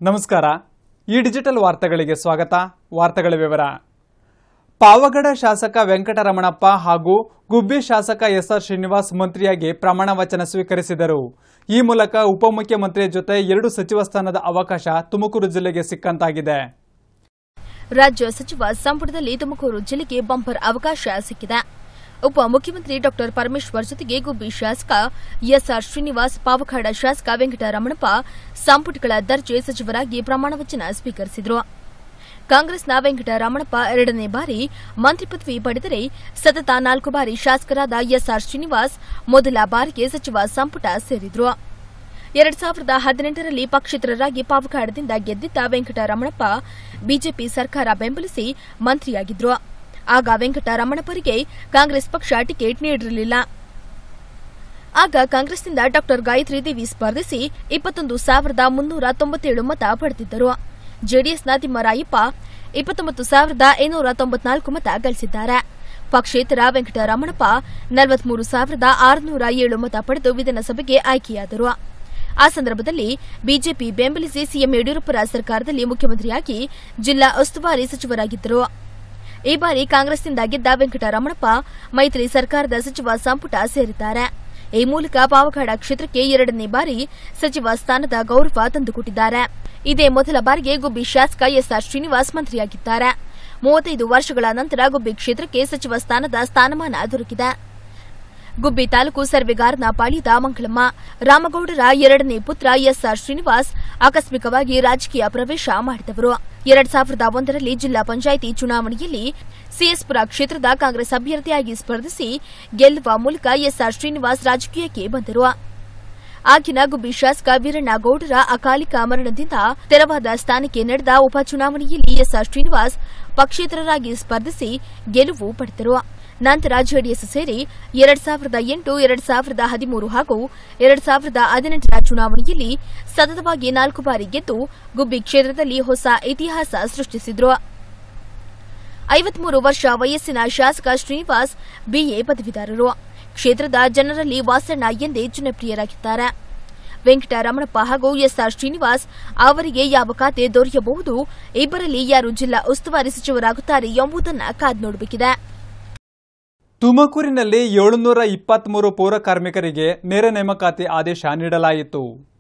ನಮಸ್ಕಾರ ಈ ಡಿಜಿಟಲ್ ವಾರ್ತೆಗಳಿಗೆ ಸ್ವಾಗತ ವಾರ್ತೆಗಳ ವಿವರ ಪಾವಗಡ ಶಾಸಕ ವೆಂಕಟರಮಣಪ್ಪ ಹಾಗೂ ಗುಬ್ಬಿ ಶಾಸಕ ಎಸ್ಆರ್ ಶ್ರೀನಿವಾಸ್ ಮಂತ್ರಿಯಾಗಿ ಪ್ರಮಾಣ ವಚನ ಸ್ವೀಕರಿಸಿದರು ಈ ಮೂಲಕ ಉಪಮುಖ್ಯಮಂತ್ರಿಯ ಜೊತೆ ಎರಡು ಸಚಿವ ಸ್ಥಾನದ ಅವಕಾಶ ತುಮಕೂರು ಜಿಲ್ಲೆಗೆ ಸಿಕ್ಕಂತಾಗಿದೆ ರಾಜ್ಯ ಸಚಿವ ಸಂಪುಟದಲ್ಲಿ ತುಮಕೂರು ಜಿಲ್ಲೆಗೆ ಬಂಪರ್ ಅವಕಾಶ ಸಿಕ್ಕಿದೆ ಉಪಮುಖ್ಯಮಂತ್ರಿ ಡಾ ಪರಮೇಶ್ವರ್ ಜೊತೆಗೆ ಗುಬ್ಬಿ ಶಾಸಕ ಎಸ್ಆರ್ ಶ್ರೀನಿವಾಸ್ ಪಾವಖಾಡ ಶಾಸಕ ವೆಂಕಟರಮಣಪ್ಪ ಸಂಪುಟಗಳ ದರ್ಜೆ ಸಚಿವರಾಗಿ ಪ್ರಮಾಣವಚನ ಸ್ವೀಕರಿಸಿದರು ಕಾಂಗ್ರೆಸ್ನ ವೆಂಕಟರಮಣಪ್ಪ ಎರಡನೇ ಬಾರಿ ಮಂತ್ರಿ ಪದವಿ ಪಡೆದರೆ ಸತತ ನಾಲ್ಕು ಬಾರಿ ಶಾಸಕರಾದ ಎಸ್ಆರ್ ಶ್ರೀನಿವಾಸ್ ಮೊದಲ ಬಾರಿಗೆ ಸಚಿವ ಸಂಪುಟ ಸೇರಿದರು ಎರಡ್ ಸಾವಿರದ ಹದಿನೆಂಟರಲ್ಲಿ ಪಕ್ಷೇತರರಾಗಿ ಪಾವಕಾಡದಿಂದ ಗೆದ್ದಿದ್ದ ವೆಂಕಟರಮಣಪ್ಪ ಬಿಜೆಪಿ ಸರ್ಕಾರ ಬೆಂಬಲಿಸಿ ಮಂತ್ರಿಯಾಗಿದ್ರು ಆಗ ವೆಂಕಟರಮಣಪ್ಪರಿಗೆ ಕಾಂಗ್ರೆಸ್ ಪಕ್ಷ ಟಿಕೆಟ್ ನೀಡಿರಲಿಲ್ಲ ಆಗ ಕಾಂಗ್ರೆಸ್ನಿಂದ ಡಾ ಗಾಯತ್ರಿ ದೇವಿ ಸ್ಪರ್ಧಿಸಿ ಇಪ್ಪತ್ತೊಂದು ಸಾವಿರದ ಮುನ್ನೂರ ತೊಂಬತ್ತೇಳು ಮತ ಪಡೆದಿದ್ದರು ಜೆಡಿಎಸ್ನ ತಿಮ್ಮರಾಯಪ್ಪ ಇಪ್ಪತ್ತೊಂಬತ್ತು ಸಾವಿರದ ಐನೂರ ತೊಂಬತ್ನಾಲ್ಕು ಮತ ಗಳಿಸಿದ್ದಾರೆ ಪಕ್ಷೇತರ ವೆಂಕಟರಮಣಪ್ಪ ನಲವತ್ಮೂರು ಸಾವಿರದ ಆರುನೂರ ಏಳು ಮತ ಪಡೆದು ವಿಧಾನಸಭೆಗೆ ಆಯ್ಕೆಯಾದರು ಆ ಸಂದರ್ಭದಲ್ಲಿ ಬಿಜೆಪಿ ಬೆಂಬಲಿಸಿ ಸಿಎಂ ಯಡಿಯೂರಪ್ಪರ ಸರ್ಕಾರದಲ್ಲಿ ಮುಖ್ಯಮಂತ್ರಿಯಾಗಿ ಜಿಲ್ಲಾ ಉಸ್ತುವಾರಿ ಸಚಿವರಾಗಿದ್ದರು ಈ ಬಾರಿ ಕಾಂಗ್ರೆಸ್ನಿಂದ ಗೆದ್ದ ವೆಂಕಟರಮಣಪ್ಪ ಮೈತ್ರಿ ಸರ್ಕಾರದ ಸಚಿವ ಸಂಪುಟ ಸೇರಿದ್ದಾರೆ ಈ ಮೂಲಕ ಪಾವಗಡ ಕ್ಷೇತ್ರಕ್ಕೆ ಎರಡನೇ ಬಾರಿ ಸಚಿವ ಸ್ಥಾನದ ಗೌರವ ತಂದುಕೊಟ್ಟಿದ್ದಾರೆ ಇದೇ ಮೊದಲ ಬಾರಿಗೆ ಗುಬ್ಬಿ ಶಾಸಕ ಎಸ್ಆರ್ ಶ್ರೀನಿವಾಸ್ ಮಂತ್ರಿಯಾಗಿದ್ದಾರೆ ಮೂವತ್ತೈದು ವರ್ಷಗಳ ನಂತರ ಗುಬ್ಬಿ ಕ್ಷೇತ್ರಕ್ಕೆ ಸಚಿವ ಸ್ಥಾನದ ಸ್ಥಾನಮಾನ ದೊರಕಿದೆ ಗುಬ್ಬಿ ತಾಲೂಕು ಸರ್ವೆಗಾರನ ಪಾಳ್ಯದ ಮಂಗಳಮ್ಮ ರಾಮಗೌಡರ ಎರಡನೇ ಪುತ್ರ ಎಸ್ಆರ್ ಶ್ರೀನಿವಾಸ್ ಆಕಸ್ಮಿಕವಾಗಿ ರಾಜಕೀಯ ಪ್ರವೇಶ ಮಾಡಿದವರು ಎರಡ್ ಸಾವಿರದ ಒಂದರಲ್ಲಿ ಜಿಲ್ಲಾ ಪಂಚಾಯಿತಿ ಚುನಾವಣೆಯಲ್ಲಿ ಸಿಎಸ್ಪುರ ಕ್ಷೇತ್ರದ ಕಾಂಗ್ರೆಸ್ ಅಭ್ಯರ್ಥಿಯಾಗಿ ಸ್ಪರ್ಧಿಸಿ ಗೆಲ್ಲುವ ಮೂಲಕ ಎಸ್ಆರ್ ಶ್ರೀನಿವಾಸ್ ರಾಜಕೀಯಕ್ಕೆ ಬಂದರು ಆಗಿನ ಗುಬ್ಬಿ ಶಾಸಕ ವೀರಣ್ಣಗೌಡರ ಅಕಾಲಿಕ ಮರಣದಿಂದ ತೆರವಾದ ಸ್ಥಾನಕ್ಕೆ ನಡೆದ ಉಪಚುನಾವಣೆಯಲ್ಲಿ ಎಸ್ಆರ್ ಶ್ರೀನಿವಾಸ್ ಪಕ್ಷೇತರರಾಗಿ ಸ್ಪರ್ಧಿಸಿ ಗೆಲುವು ಪಡೆದರು ನಂತರ ಜೆಡಿಎಸ್ ಸೇರಿ ಎರಡ್ ಸಾವಿರದ ಎಂಟು ಎರಡ್ ಸಾವಿರದ ಹದಿಮೂರು ಹಾಗೂ ಎರಡ್ ಸಾವಿರದ ಹದಿನೆಂಟರ ಚುನಾವಣೆಯಲ್ಲಿ ಸತತವಾಗಿ ನಾಲ್ಕು ಬಾರಿ ಗೆದ್ದು ಗುಬ್ಬಿ ಕ್ಷೇತ್ರದಲ್ಲಿ ಹೊಸ ಇತಿಹಾಸ ಸೃಷ್ಟಿಸಿದ್ರು ಐವತ್ಮೂರು ವರ್ಷ ವಯಸ್ಸಿನ ಶಾಸಕ ಶ್ರೀನಿವಾಸ್ ಬಿಎ ಪದವೀಧರರು ಕ್ಷೇತ್ರದ ಜನರಲ್ಲಿ ವಾಸಣ್ಣ ಎಂದೇ ಜನಪ್ರಿಯರಾಗಿದ್ದಾರೆ ವೆಂಕಟರಮಣಪ್ಪ ಹಾಗೂ ಎಸ್ಆರ್ ಶ್ರೀನಿವಾಸ್ ಅವರಿಗೆ ಯಾವ ಖಾತೆ ದೊರೆಯಬಹುದು ಇಬ್ಬರಲ್ಲಿ ಯಾರು ಜಿಲ್ಲಾ ಉಸ್ತುವಾರಿ ಸಚಿವರಾಗುತ್ತಾರೆ ಎಂಬುದನ್ನು ಕಾದು ನೋಡಬೇಕಿದೆ ತುಮಕೂರಿನಲ್ಲಿ ಏಳುನೂರ ಇಪ್ಪತ್ಮೂರು ಪೌರ ಕಾರ್ಮಿಕರಿಗೆ ನೇರ ನೇಮಕಾತಿ ಆದೇಶ ನೀಡಲಾಯಿತು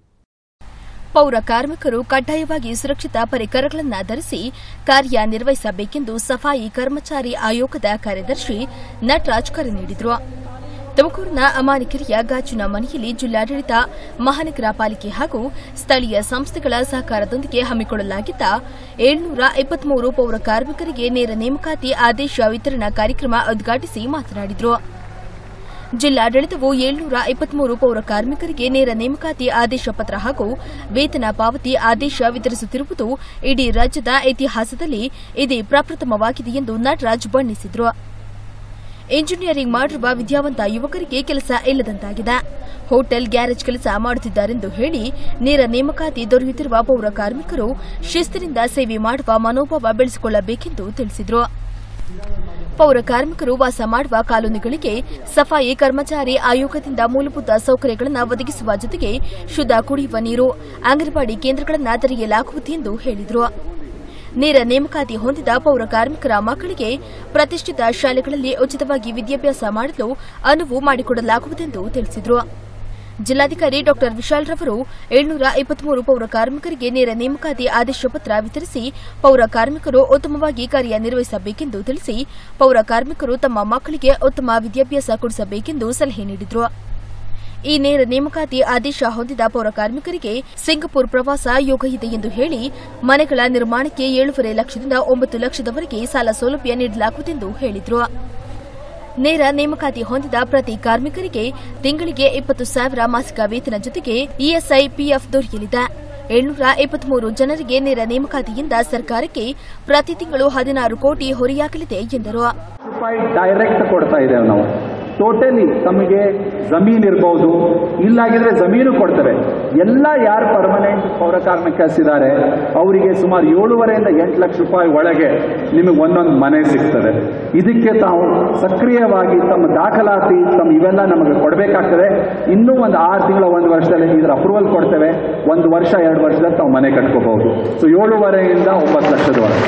ಪೌರ ಕಾರ್ಮಿಕರು ಕಡ್ಡಾಯವಾಗಿ ಸುರಕ್ಷಿತ ಪರಿಕರಗಳನ್ನು ಧರಿಸಿ ಕಾರ್ಯನಿರ್ವಹಿಸಬೇಕೆಂದು ಸಫಾಯಿ ಕರ್ಮಚಾರಿ ಆಯೋಗದ ಕಾರ್ಯದರ್ಶಿ ನಟರಾಜ್ ಕರೆ ನೀಡಿದರು ತುಮಕೂರಿನ ಅಮಾನಿಕೆರೆಯ ಗಾಜಿನ ಮನೆಯಲ್ಲಿ ಜಿಲ್ಲಾಡಳಿತ ಮಹಾನಗರ ಪಾಲಿಕೆ ಹಾಗೂ ಸ್ಥಳೀಯ ಸಂಸ್ಥೆಗಳ ಸಹಕಾರದೊಂದಿಗೆ ಹಮ್ಮಿಕೊಳ್ಳಲಾಗಿದ್ದ ಏಳ್ನೂರ ಇಪ್ಪತ್ಮೂರು ಪೌರ ಕಾರ್ಮಿಕರಿಗೆ ನೇರ ನೇಮಕಾತಿ ಆದೇಶ ವಿತರಣಾ ಕಾರ್ಯಕ್ರಮ ಉದ್ಘಾಟಿಸಿ ಮಾತನಾಡಿದರು ಜಿಲ್ಲಾಡಳಿತವು ಏಳ್ನೂರ ಇಪ್ಪತ್ಮೂರು ಪೌರ ಕಾರ್ಮಿಕರಿಗೆ ನೇರ ನೇಮಕಾತಿ ಆದೇಶ ಪತ್ರ ಹಾಗೂ ವೇತನ ಪಾವತಿ ಆದೇಶ ವಿತರಿಸುತ್ತಿರುವುದು ಇಡೀ ರಾಜ್ಯದ ಇತಿಹಾಸದಲ್ಲಿ ಇದೇ ಪ್ರಪ್ರಥಮವಾಗಿದೆ ಎಂದು ನಟರಾಜ್ ಬಣ್ಣಿಸಿದರು ಇಂಜಿನಿಯರಿಂಗ್ ಮಾಡಿರುವ ವಿದ್ಯಾವಂತ ಯುವಕರಿಗೆ ಕೆಲಸ ಇಲ್ಲದಂತಾಗಿದೆ ಹೋಟೆಲ್ ಗ್ಯಾರೇಜ್ ಕೆಲಸ ಮಾಡುತ್ತಿದ್ದಾರೆಂದು ಹೇಳಿ ನೇರ ನೇಮಕಾತಿ ದೊರೆಯುತ್ತಿರುವ ಪೌರ ಕಾರ್ಮಿಕರು ಶಿಸ್ತಿನಿಂದ ಸೇವೆ ಮಾಡುವ ಮನೋಭಾವ ಬೆಳೆಸಿಕೊಳ್ಳಬೇಕೆಂದು ತಿಳಿಸಿದರು ಪೌರ ಕಾರ್ಮಿಕರು ವಾಸ ಮಾಡುವ ಕಾಲೋನಿಗಳಿಗೆ ಸಫಾಯಿ ಕರ್ಮಚಾರಿ ಆಯೋಗದಿಂದ ಮೂಲಭೂತ ಸೌಕರ್ಯಗಳನ್ನು ಒದಗಿಸುವ ಜೊತೆಗೆ ಶುದ್ಧ ಕುಡಿಯುವ ನೀರು ಅಂಗನವಾಡಿ ಕೇಂದ್ರಗಳನ್ನು ತೆರೆಯಲಾಗುವುದು ಎಂದು ಹೇಳಿದರು ನೇರ ನೇಮಕಾತಿ ಹೊಂದಿದ ಪೌರ ಕಾರ್ಮಿಕರ ಮಕ್ಕಳಿಗೆ ಪ್ರತಿಷ್ಠಿತ ಶಾಲೆಗಳಲ್ಲಿ ಉಚಿತವಾಗಿ ವಿದ್ಯಾಭ್ಯಾಸ ಮಾಡಲು ಅನುವು ಮಾಡಿಕೊಡಲಾಗುವುದೆಂದು ತಿಳಿಸಿದರು ಜಿಲ್ಲಾಧಿಕಾರಿ ಡಾ ವಿಶಾಲ್ ರವರು ಏಳ್ನೂರ ಇಪ್ಪತ್ಮೂರು ಪೌರ ಕಾರ್ಮಿಕರಿಗೆ ನೇರ ನೇಮಕಾತಿ ಆದೇಶ ಪತ್ರ ವಿತರಿಸಿ ಪೌರ ಕಾರ್ಮಿಕರು ಉತ್ತಮವಾಗಿ ಕಾರ್ಯನಿರ್ವಹಿಸಬೇಕೆಂದು ತಿಳಿಸಿ ಪೌರ ಕಾರ್ಮಿಕರು ತಮ್ಮ ಮಕ್ಕಳಿಗೆ ಉತ್ತಮ ವಿದ್ಯಾಭ್ಯಾಸ ಕೊಡಿಸಬೇಕೆಂದು ಸಲಹೆ ನೀಡಿದರು ಈ ನೇರ ನೇಮಕಾತಿ ಆದೇಶ ಹೊಂದಿದ ಪೌರ ಕಾರ್ಮಿಕರಿಗೆ ಸಿಂಗಪುರ್ ಪ್ರವಾಸ ಯೋಗ ಇದೆ ಎಂದು ಹೇಳಿ ಮನೆಗಳ ನಿರ್ಮಾಣಕ್ಕೆ ಏಳೂವರೆ ಲಕ್ಷದಿಂದ ಒಂಬತ್ತು ಲಕ್ಷದವರೆಗೆ ಸಾಲ ಸೌಲಭ್ಯ ನೀಡಲಾಗುವುದೆಂದು ಹೇಳಿದರು ನೇರ ನೇಮಕಾತಿ ಹೊಂದಿದ ಪ್ರತಿ ಕಾರ್ಮಿಕರಿಗೆ ತಿಂಗಳಿಗೆ ಇಪ್ಪತ್ತು ಸಾವಿರ ಮಾಸಿಕ ವೇತನ ಜೊತೆಗೆ ಇಎಸ್ಐ ಪಿಎಫ್ ದೊರೆಯಲಿದೆ ಏಳ್ನೂರ ಇಪ್ಪತ್ಮೂರು ಜನರಿಗೆ ನೇರ ನೇಮಕಾತಿಯಿಂದ ಸರ್ಕಾರಕ್ಕೆ ಪ್ರತಿ ತಿಂಗಳು ಹದಿನಾರು ಕೋಟಿ ಹೊರೆಯಾಗಲಿದೆ ಎಂದರು ರೂಪಾಯಿ ಡೈರೆಕ್ಟ್ ಕೊಡ್ತಾ ಇದ್ದೇವೆ ನಾವು ಟೋಟಲಿ ತಮಗೆ ಜಮೀನ್ ಇರ್ಬೋದು ಇಲ್ಲಾಗಿದ್ರೆ ಜಮೀನು ಕೊಡ್ತೇವೆ ಎಲ್ಲ ಯಾರು ಪರ್ಮನೆಂಟ್ ಪೌರ ಕಾರ್ಮಿಕಸ್ ಇದ್ದಾರೆ ಅವರಿಗೆ ಸುಮಾರು ಏಳುವರೆಯಿಂದ ಎಂಟು ಲಕ್ಷ ರೂಪಾಯಿ ಒಳಗೆ ನಿಮಗೆ ಒಂದೊಂದು ಮನೆ ಸಿಗ್ತದೆ ಇದಕ್ಕೆ ತಾವು ಸಕ್ರಿಯವಾಗಿ ತಮ್ಮ ದಾಖಲಾತಿ ತಮ್ಮ ಇವೆಲ್ಲ ನಮಗೆ ಕೊಡಬೇಕಾಗ್ತದೆ ಇನ್ನೂ ಒಂದು ಆರು ತಿಂಗಳ ಒಂದು ವರ್ಷದಲ್ಲಿ ಇದರ ಅಪ್ರೂವಲ್ ಕೊಡ್ತೇವೆ ಒಂದು ವರ್ಷ ಎರಡು ವರ್ಷದಲ್ಲಿ ತಾವು ಮನೆ ಕಟ್ಕೋಬಹುದು ಸೊ ಏಳೂವರೆಯಿಂದ ಒಂಬತ್ತು ಲಕ್ಷದವರೆಗೆ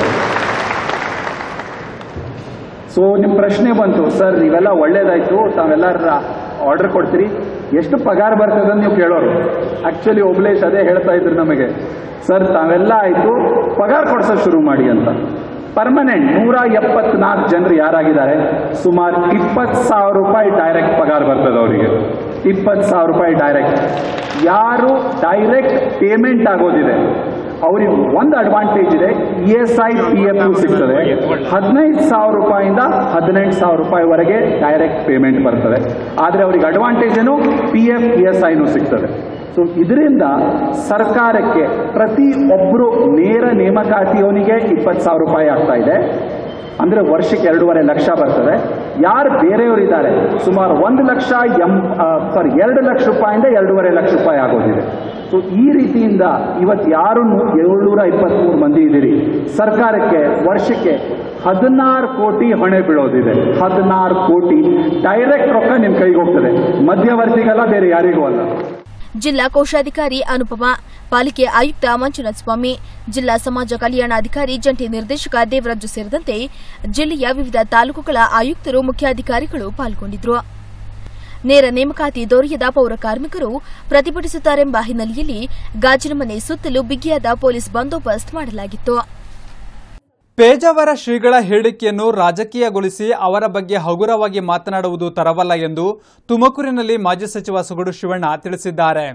ಸೊ ನಿಮ್ಮ ಪ್ರಶ್ನೆ ಬಂತು ಸರ್ ನೀವೆಲ್ಲ ಒಳ್ಳೇದಾಯ್ತು ತಾವೆಲ್ಲ ಆರ್ಡರ್ ಕೊಡ್ತೀರಿ ಎಷ್ಟು ಪಗಾರ ಬರ್ತದೆ ಅಂತ ನೀವು ಕೇಳೋರು ಆಕ್ಚುಲಿ ಒಬ್ಲೇಶ್ ಅದೇ ಹೇಳ್ತಾ ಇದ್ರು ನಮಗೆ ಸರ್ ತಾವೆಲ್ಲ ಆಯ್ತು ಪಗಾರ ಕೊಡ್ಸೋಕೆ ಶುರು ಮಾಡಿ ಅಂತ ಪರ್ಮನೆಂಟ್ ನೂರ ಎಪ್ಪತ್ನಾಲ್ಕು ಜನರು ಯಾರಾಗಿದ್ದಾರೆ ಸುಮಾರು ಇಪ್ಪತ್ತು ಸಾವಿರ ರೂಪಾಯಿ ಡೈರೆಕ್ಟ್ ಪಗಾರ ಬರ್ತದೆ ಅವರಿಗೆ ಇಪ್ಪತ್ತು ಸಾವಿರ ರೂಪಾಯಿ ಡೈರೆಕ್ಟ್ ಯಾರು ಡೈರೆಕ್ಟ್ ಪೇಮೆಂಟ್ ಆಗೋದಿದೆ ಅವ್ರಿಗೆ ಒಂದು ಅಡ್ವಾಂಟೇಜ್ ಇದೆ E S I P F ಸಿಗ್ತದೆ ಹದಿನೈದು ಸಾವಿರ ರೂಪಾಯಿಂದ ಹದಿನೆಂಟು ಸಾವಿರ ರೂಪಾಯಿವರೆಗೆ ಡೈರೆಕ್ಟ್ ಪೇಮೆಂಟ್ ಬರ್ತದೆ ಆದರೆ ಅವ್ರಿಗೆ ಅಡ್ವಾಂಟೇಜ್ ಏನು ಪಿ ಎಫ್ ಇ ಎಸ್ ಐನೂ ಸಿಗ್ತದೆ ಸೊ ಇದರಿಂದ ಸರ್ಕಾರಕ್ಕೆ ಪ್ರತಿ ಒಬ್ಬರು ನೇರ ನೇಮಕಾತಿಯವನಿಗೆ ಇಪ್ಪತ್ತು ಸಾವಿರ ರೂಪಾಯಿ ಆಗ್ತಾ ಇದೆ ಅಂದ್ರೆ ವರ್ಷಕ್ಕೆ ಎರಡೂವರೆ ಲಕ್ಷ ಬರ್ತದೆ ಯಾರು ಬೇರೆಯವರಿದ್ದಾರೆ ಸುಮಾರು ಒಂದು ಲಕ್ಷ ಎಂ ಸಾರಿ ಎರಡು ಲಕ್ಷ ರೂಪಾಯಿಂದ ಎರಡೂವರೆ ಲಕ್ಷ ರೂಪಾಯಿ ಆಗೋದಿದೆ ಸೊ ಈ ರೀತಿಯಿಂದ ಇವತ್ತು ಯಾರು ಏಳ್ನೂರ ಇಪ್ಪತ್ತ್ಮೂರು ಮಂದಿ ಇದ್ದೀರಿ ಸರ್ಕಾರಕ್ಕೆ ವರ್ಷಕ್ಕೆ ಹದಿನಾರು ಕೋಟಿ ಹೊಣೆ ಬೀಳೋದಿದೆ ಹದಿನಾರು ಕೋಟಿ ಡೈರೆಕ್ಟ್ ರೊಕ್ಕ ನಿಮ್ಮ ಕೈಗೆ ಹೋಗ್ತದೆ ಮಧ್ಯವರ್ತಿಗಲ್ಲ ಬೇರೆ ಯಾರಿಗೂ ಅಲ್ಲ ಜಿಲ್ಲಾ ಕೋಶಾಧಿಕಾರಿ ಅನುಪಮ ಪಾಲಿಕೆ ಆಯುಕ್ತ ಮಂಜುನಾಥ ಸ್ವಾಮಿ ಜಿಲ್ಲಾ ಸಮಾಜ ಕಲ್ಯಾಣಾಧಿಕಾರಿ ಜಂಟಿ ನಿರ್ದೇಶಕ ದೇವರಾಜು ಸೇರಿದಂತೆ ಜಿಲ್ಲೆಯ ವಿವಿಧ ತಾಲೂಕುಗಳ ಆಯುಕ್ತರು ಮುಖ್ಯಾಧಿಕಾರಿಗಳು ಪಾಲ್ಗೊಂಡಿದ್ದರು ನೇರ ನೇಮಕಾತಿ ದೊರೆಯದ ಪೌರ ಕಾರ್ಮಿಕರು ಪ್ರತಿಭಟಿಸುತ್ತಾರೆಂಬ ಹಿನ್ನೆಲೆಯಲ್ಲಿ ಗಾಜಿನ ಮನೆ ಸುತ್ತಲೂ ಬಿಗಿಯಾದ ಪೊಲೀಸ್ ಬಂದೋಬಸ್ತ್ ಮಾಡಲಾಗಿತ್ತು ಪೇಜಾವರ ಶ್ರೀಗಳ ಹೇಳಿಕೆಯನ್ನು ರಾಜಕೀಯಗೊಳಿಸಿ ಅವರ ಬಗ್ಗೆ ಹಗುರವಾಗಿ ಮಾತನಾಡುವುದು ತರವಲ್ಲ ಎಂದು ತುಮಕೂರಿನಲ್ಲಿ ಮಾಜಿ ಸಚಿವ ಸುಗಡು ಶಿವಣ್ಣ ತಿಳಿಸಿದ್ದಾರೆ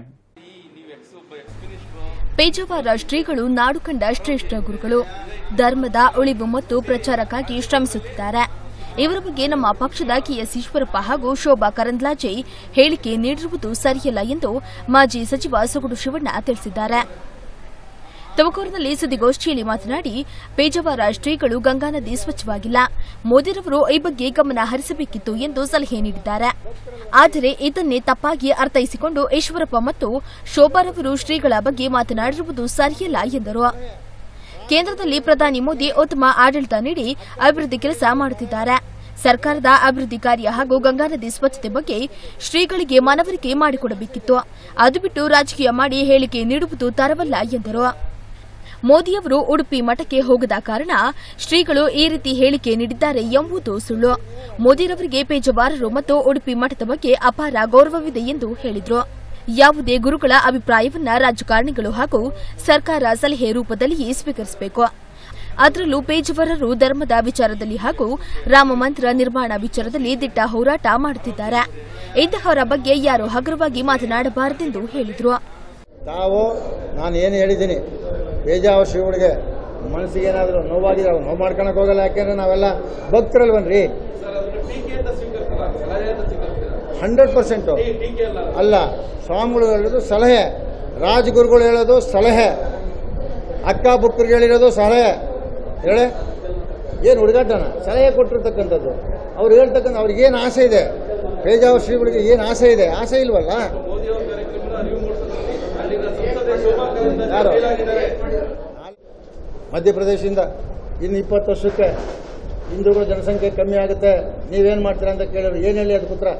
ಪೇಜಾವರ ಶ್ರೀಗಳು ನಾಡು ಕಂಡ ಶ್ರೇಷ್ಠ ಗುರುಗಳು ಧರ್ಮದ ಉಳಿವು ಮತ್ತು ಪ್ರಚಾರಕ್ಕಾಗಿ ಶ್ರಮಿಸುತ್ತಿದ್ದಾರೆ ಇವರ ಬಗ್ಗೆ ನಮ್ಮ ಪಕ್ಷದ ಕೆಎಸ್ ಈಶ್ವರಪ್ಪ ಹಾಗೂ ಶೋಭಾ ಕರಂದ್ಲಾಜೆ ಹೇಳಿಕೆ ನೀಡಿರುವುದು ಸರಿಯಲ್ಲ ಎಂದು ಮಾಜಿ ಸಚಿವ ಸುಗುಡು ಶಿವಣ್ಣ ತಿಳಿಸಿದ್ದಾರೆ ತುಮಕೂರಿನಲ್ಲಿ ಸುದ್ದಿಗೋಷ್ಠಿಯಲ್ಲಿ ಮಾತನಾಡಿ ಪೇಜಾವರ ಶ್ರೀಗಳು ಗಂಗಾ ನದಿ ಸ್ವಚ್ಛವಾಗಿಲ್ಲ ಮೋದಿರವರು ಈ ಬಗ್ಗೆ ಗಮನ ಹರಿಸಬೇಕಿತ್ತು ಎಂದು ಸಲಹೆ ನೀಡಿದ್ದಾರೆ ಆದರೆ ಇದನ್ನೇ ತಪ್ಪಾಗಿ ಅರ್ಥೈಸಿಕೊಂಡು ಈಶ್ವರಪ್ಪ ಮತ್ತು ಶೋಭಾರವರು ಶ್ರೀಗಳ ಬಗ್ಗೆ ಮಾತನಾಡಿರುವುದು ಸರಿಯಲ್ಲ ಎಂದರು ಕೇಂದ್ರದಲ್ಲಿ ಪ್ರಧಾನಿ ಮೋದಿ ಉತ್ತಮ ಆಡಳಿತ ನೀಡಿ ಅಭಿವೃದ್ಧಿ ಕೆಲಸ ಮಾಡುತ್ತಿದ್ದಾರೆ ಸರ್ಕಾರದ ಅಭಿವೃದ್ಧಿ ಕಾರ್ಯ ಹಾಗೂ ಗಂಗಾ ನದಿ ಸ್ವಚ್ಛತೆ ಬಗ್ಗೆ ಶ್ರೀಗಳಿಗೆ ಮನವರಿಕೆ ಮಾಡಿಕೊಡಬೇಕಿತ್ತು ಅದು ಬಿಟ್ಟು ರಾಜಕೀಯ ಮಾಡಿ ಹೇಳಿಕೆ ನೀಡುವುದು ತರವಲ್ಲ ಎಂದರು ಮೋದಿಯವರು ಉಡುಪಿ ಮಠಕ್ಕೆ ಹೋಗದ ಕಾರಣ ಶ್ರೀಗಳು ಈ ರೀತಿ ಹೇಳಿಕೆ ನೀಡಿದ್ದಾರೆ ಎಂಬುದು ಸುಳ್ಳು ಮೋದಿರವರಿಗೆ ಪೇಜವಾರರು ಮತ್ತು ಉಡುಪಿ ಮಠದ ಬಗ್ಗೆ ಅಪಾರ ಗೌರವವಿದೆ ಎಂದು ಹೇಳಿದರು ಯಾವುದೇ ಗುರುಗಳ ಅಭಿಪ್ರಾಯವನ್ನ ರಾಜಕಾರಣಿಗಳು ಹಾಗೂ ಸರ್ಕಾರ ಸಲಹೆ ರೂಪದಲ್ಲಿಯೇ ಸ್ವೀಕರಿಸಬೇಕು ಅದರಲ್ಲೂ ಪೇಜಾವರರು ಧರ್ಮದ ವಿಚಾರದಲ್ಲಿ ಹಾಗೂ ರಾಮ ಮಂದಿರ ನಿರ್ಮಾಣ ವಿಚಾರದಲ್ಲಿ ದಿಟ್ಟ ಹೋರಾಟ ಮಾಡುತ್ತಿದ್ದಾರೆ ಇಂತಹವರ ಬಗ್ಗೆ ಯಾರು ಹಗುರವಾಗಿ ಮಾತನಾಡಬಾರದೆಂದು ಹೇಳಿದರು ತಾವು ನಾನು ಏನು ಹೇಳಿದ್ದೀನಿ ಬೇಜಾವ ಶ್ರೀಗಳಿಗೆ ಮನಸ್ಸಿಗೆ ಏನಾದರೂ ನೋವಾಗಿದ್ರೆ ಅವ್ರು ನೋವು ಮಾಡ್ಕೊಳಕ್ ಹೋಗಲ್ಲ ಯಾಕೆಂದ್ರೆ ನಾವೆಲ್ಲ ಭಕ್ತರಲ್ವನ್ರಿ ಹಂಡ್ರೆಡ್ ಪರ್ಸೆಂಟು ಅಲ್ಲ ಸ್ವಾಮಿಗಳು ಹೇಳೋದು ಸಲಹೆ ರಾಜಗುರುಗಳು ಹೇಳೋದು ಸಲಹೆ ಅಕ್ಕ ಬುಕ್ಕರಿಗೆ ಹೇಳಿರೋದು ಸಲಹೆ ಹೇಳೆ ಏನು ಹುಡುಗಾಟನ ಸಲಹೆ ಕೊಟ್ಟಿರ್ತಕ್ಕಂಥದ್ದು ಅವ್ರು ಹೇಳ್ತಕ್ಕಂಥ ಅವ್ರಿಗೇನು ಆಸೆ ಇದೆ ಪೇಜಾವ ಶ್ರೀಗಳಿಗೆ ಏನು ಆಸೆ ಇದೆ ಆಸೆ ಇಲ್ವಲ್ಲ ಯಾರು ಮಧ್ಯಪ್ರದೇಶದಿಂದ ಇನ್ನು ಇಪ್ಪತ್ತು ವರ್ಷಕ್ಕೆ ಹಿಂದೂಗಳ ಜನಸಂಖ್ಯೆ ಕಮ್ಮಿ ಆಗುತ್ತೆ ನೀವೇನು ಮಾಡ್ತೀರಾ ಅಂತ ಕೇಳಿದ್ರು ಏನು ಹೇಳಿ ಅದಕ್ಕೆ ಉತ್ತರ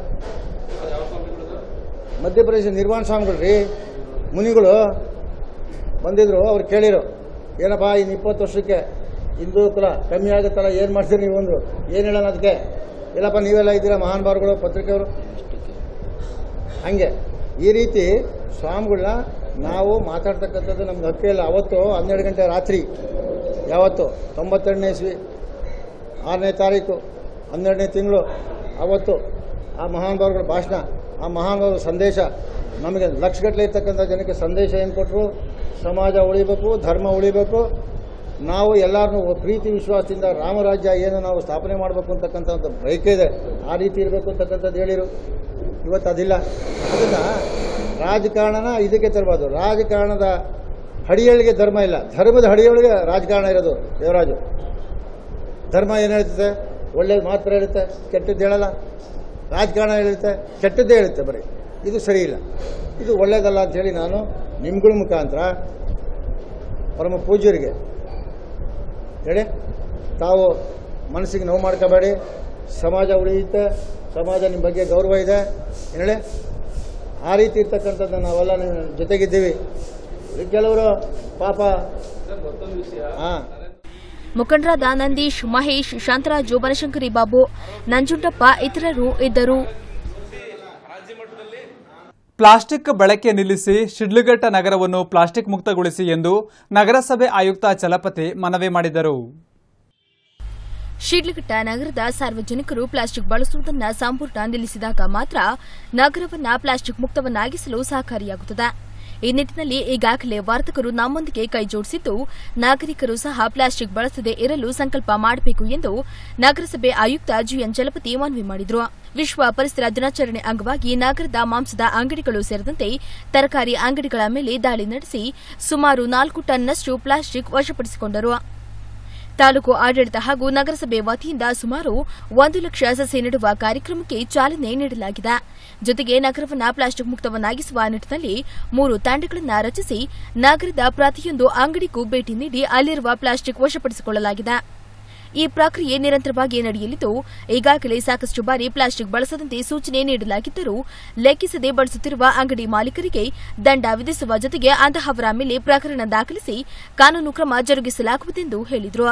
ಮಧ್ಯಪ್ರದೇಶ ನಿರ್ವಾಣ ಸ್ವಾಮಿಗಳು ರೀ ಮುನಿಗಳು ಬಂದಿದ್ರು ಅವ್ರು ಕೇಳಿರು ಏನಪ್ಪ ಇನ್ನು ಇಪ್ಪತ್ತು ವರ್ಷಕ್ಕೆ ಹಿಂದೂ ಕುಲ ಕಮ್ಮಿ ಆಗುತ್ತಲ್ಲ ಏನು ಮಾಡ್ತೀರಿ ನೀವು ಅಂದರು ಏನು ಹೇಳೋಣ ಅದಕ್ಕೆ ಇಲ್ಲಪ್ಪ ನೀವೆಲ್ಲ ಇದ್ದೀರಾ ಮಹಾನುಭಾವರುಗಳು ಪತ್ರಿಕೆಯವರು ಹಂಗೆ ಈ ರೀತಿ ಸ್ವಾಮಿಗಳನ್ನ ನಾವು ಮಾತಾಡ್ತಕ್ಕಂಥದ್ದು ನಮ್ಗೆ ಹಕ್ಕಿಲ್ಲ ಅವತ್ತು ಹನ್ನೆರಡು ಗಂಟೆ ರಾತ್ರಿ ಯಾವತ್ತು ತೊಂಬತ್ತೆರಡನೇ ಇಸ್ವಿ ಆರನೇ ತಾರೀಕು ಹನ್ನೆರಡನೇ ತಿಂಗಳು ಅವತ್ತು ಆ ಮಹಾನುಭಾವರುಗಳ ಭಾಷಣ ಆ ಮಹಾನುಭಾವರ ಸಂದೇಶ ನಮಗೆ ಲಕ್ಷಗಟ್ಟಲೆ ಇರ್ತಕ್ಕಂಥ ಜನಕ್ಕೆ ಸಂದೇಶ ಏನು ಕೊಟ್ಟರು ಸಮಾಜ ಉಳಿಬೇಕು ಧರ್ಮ ಉಳಿಬೇಕು ನಾವು ಎಲ್ಲರನ್ನೂ ಪ್ರೀತಿ ವಿಶ್ವಾಸದಿಂದ ರಾಮರಾಜ್ಯ ಏನು ನಾವು ಸ್ಥಾಪನೆ ಮಾಡಬೇಕು ಅಂತಕ್ಕಂಥ ಒಂದು ಬಯಕೆ ಇದೆ ಆ ರೀತಿ ಇರಬೇಕು ಅಂತಕ್ಕಂಥದ್ದು ಹೇಳಿರು ಇವತ್ತು ಅದಿಲ್ಲ ಅದನ್ನು ರಾಜಕಾರಣನ ಇದಕ್ಕೆ ತರಬಾರ್ದು ರಾಜಕಾರಣದ ಹಡಿಯೊಳಗೆ ಧರ್ಮ ಇಲ್ಲ ಧರ್ಮದ ಹಡಿಯೊಳಗೆ ರಾಜಕಾರಣ ಇರೋದು ದೇವರಾಜು ಧರ್ಮ ಏನು ಹೇಳ್ತದೆ ಒಳ್ಳೇದು ಮಾತ್ರ ಹೇಳುತ್ತೆ ಕೆಟ್ಟದ್ದು ಹೇಳಲ್ಲ ರಾಜಕಾರಣ ಹೇಳುತ್ತೆ ಕೆಟ್ಟದ್ದೇ ಹೇಳುತ್ತೆ ಬರೀ ಇದು ಸರಿ ಇಲ್ಲ ಇದು ಒಳ್ಳೇದಲ್ಲ ಅಂಥೇಳಿ ನಾನು ನಿಮ್ಗಳ ಮುಖಾಂತರ ಪರಮ ಪೂಜ್ಯರಿಗೆ ಹೇಳಿ ತಾವು ಮನಸ್ಸಿಗೆ ನೋವು ಮಾಡ್ಕೋಬೇಡಿ ಸಮಾಜ ಉಳಿಯುತ್ತೆ ಸಮಾಜ ನಿಮ್ಮ ಬಗ್ಗೆ ಗೌರವ ಇದೆ ಏನ್ ಹೇಳಿ ಆ ರೀತಿ ಇರ್ತಕ್ಕಂಥದ್ದು ನಾವೆಲ್ಲ ನಿಮ್ಮ ಜೊತೆಗಿದ್ದೀವಿ ಕೆಲವರು ಪಾಪ ಹಾಂ ಮುಖಂಡರಾದ ನಂದೀಶ್ ಮಹೇಶ್ ಶಾಂತರಾಜು ಬನಶಂಕರಿ ಬಾಬು ನಂಜುಂಡಪ್ಪ ಇತರರು ಇದ್ದರು ಪ್ಲಾಸ್ಟಿಕ್ ಬಳಕೆ ನಿಲ್ಲಿಸಿ ಶಿಡ್ಲಘಟ್ಟ ನಗರವನ್ನು ಪ್ಲಾಸ್ಟಿಕ್ ಮುಕ್ತಗೊಳಿಸಿ ಎಂದು ನಗರಸಭೆ ಆಯುಕ್ತ ಚಲಪತಿ ಮನವಿ ಮಾಡಿದರು ಶಿಡ್ಲಘಟ್ಟ ನಗರದ ಸಾರ್ವಜನಿಕರು ಪ್ಲಾಸ್ಟಿಕ್ ಬಳಸುವುದನ್ನು ಸಂಪೂರ್ಣ ನಿಲ್ಲಿಸಿದಾಗ ಮಾತ್ರ ನಗರವನ್ನ ಪ್ಲಾಸ್ಟಿಕ್ ಮುಕ್ತವನ್ನಾಗಿಸಲು ಸಹಕಾರಿಯಾಗುತ್ತದೆ ಈ ನಿಟ್ಟಿನಲ್ಲಿ ಈಗಾಗಲೇ ವರ್ತಕರು ನಮ್ಮೊಂದಿಗೆ ಕೈಜೋಡಿಸಿದ್ದು ನಾಗರಿಕರು ಸಹ ಪ್ಲಾಸ್ಟಿಕ್ ಬಳಸದೇ ಇರಲು ಸಂಕಲ್ಪ ಮಾಡಬೇಕು ಎಂದು ನಗರಸಭೆ ಆಯುಕ್ತ ಜಿಎನ್ ಚಲಪತಿ ಮನವಿ ಮಾಡಿದರು ವಿಶ್ವ ಪರಿಸರ ದಿನಾಚರಣೆ ಅಂಗವಾಗಿ ನಗರದ ಮಾಂಸದ ಅಂಗಡಿಗಳು ಸೇರಿದಂತೆ ತರಕಾರಿ ಅಂಗಡಿಗಳ ಮೇಲೆ ದಾಳಿ ನಡೆಸಿ ಸುಮಾರು ನಾಲ್ಕು ಟನ್ನಷ್ಟು ಪ್ಲಾಸ್ಟಿಕ್ ವಶಪಡಿಸಿಕೊಂಡರು ತಾಲೂಕು ಆಡಳಿತ ಹಾಗೂ ನಗರಸಭೆ ವತಿಯಿಂದ ಸುಮಾರು ಒಂದು ಲಕ್ಷ ಸಸಿ ನೆಡುವ ಕಾರ್ಯಕ್ರಮಕ್ಕೆ ಚಾಲನೆ ನೀಡಲಾಗಿದೆ ಜೊತೆಗೆ ನಗರವನ್ನು ಪ್ಲಾಸ್ಟಿಕ್ ಮುಕ್ತವನ್ನಾಗಿಸುವ ನಿಟ್ಟಿನಲ್ಲಿ ಮೂರು ತಂಡಗಳನ್ನು ರಚಿಸಿ ನಗರದ ಪ್ರತಿಯೊಂದು ಅಂಗಡಿಗೂ ಭೇಟಿ ನೀಡಿ ಅಲ್ಲಿರುವ ಪ್ಲಾಸ್ಟಿಕ್ ವಶಪಡಿಸಿಕೊಳ್ಳಲಾಗಿದೆ ಈ ಪ್ರಕ್ರಿಯೆ ನಿರಂತರವಾಗಿ ನಡೆಯಲಿದ್ದು ಈಗಾಗಲೇ ಸಾಕಷ್ಟು ಬಾರಿ ಪ್ಲಾಸ್ಟಿಕ್ ಬಳಸದಂತೆ ಸೂಚನೆ ನೀಡಲಾಗಿದ್ದರೂ ಲೆಕ್ಕಿಸದೆ ಬಳಸುತ್ತಿರುವ ಅಂಗಡಿ ಮಾಲೀಕರಿಗೆ ದಂಡ ವಿಧಿಸುವ ಜೊತೆಗೆ ಅಂತಹವರ ಮೇಲೆ ಪ್ರಕರಣ ದಾಖಲಿಸಿ ಕಾನೂನು ಕ್ರಮ ಜರುಗಿಸಲಾಗುವುದೆಂದು ಹೇಳಿದರು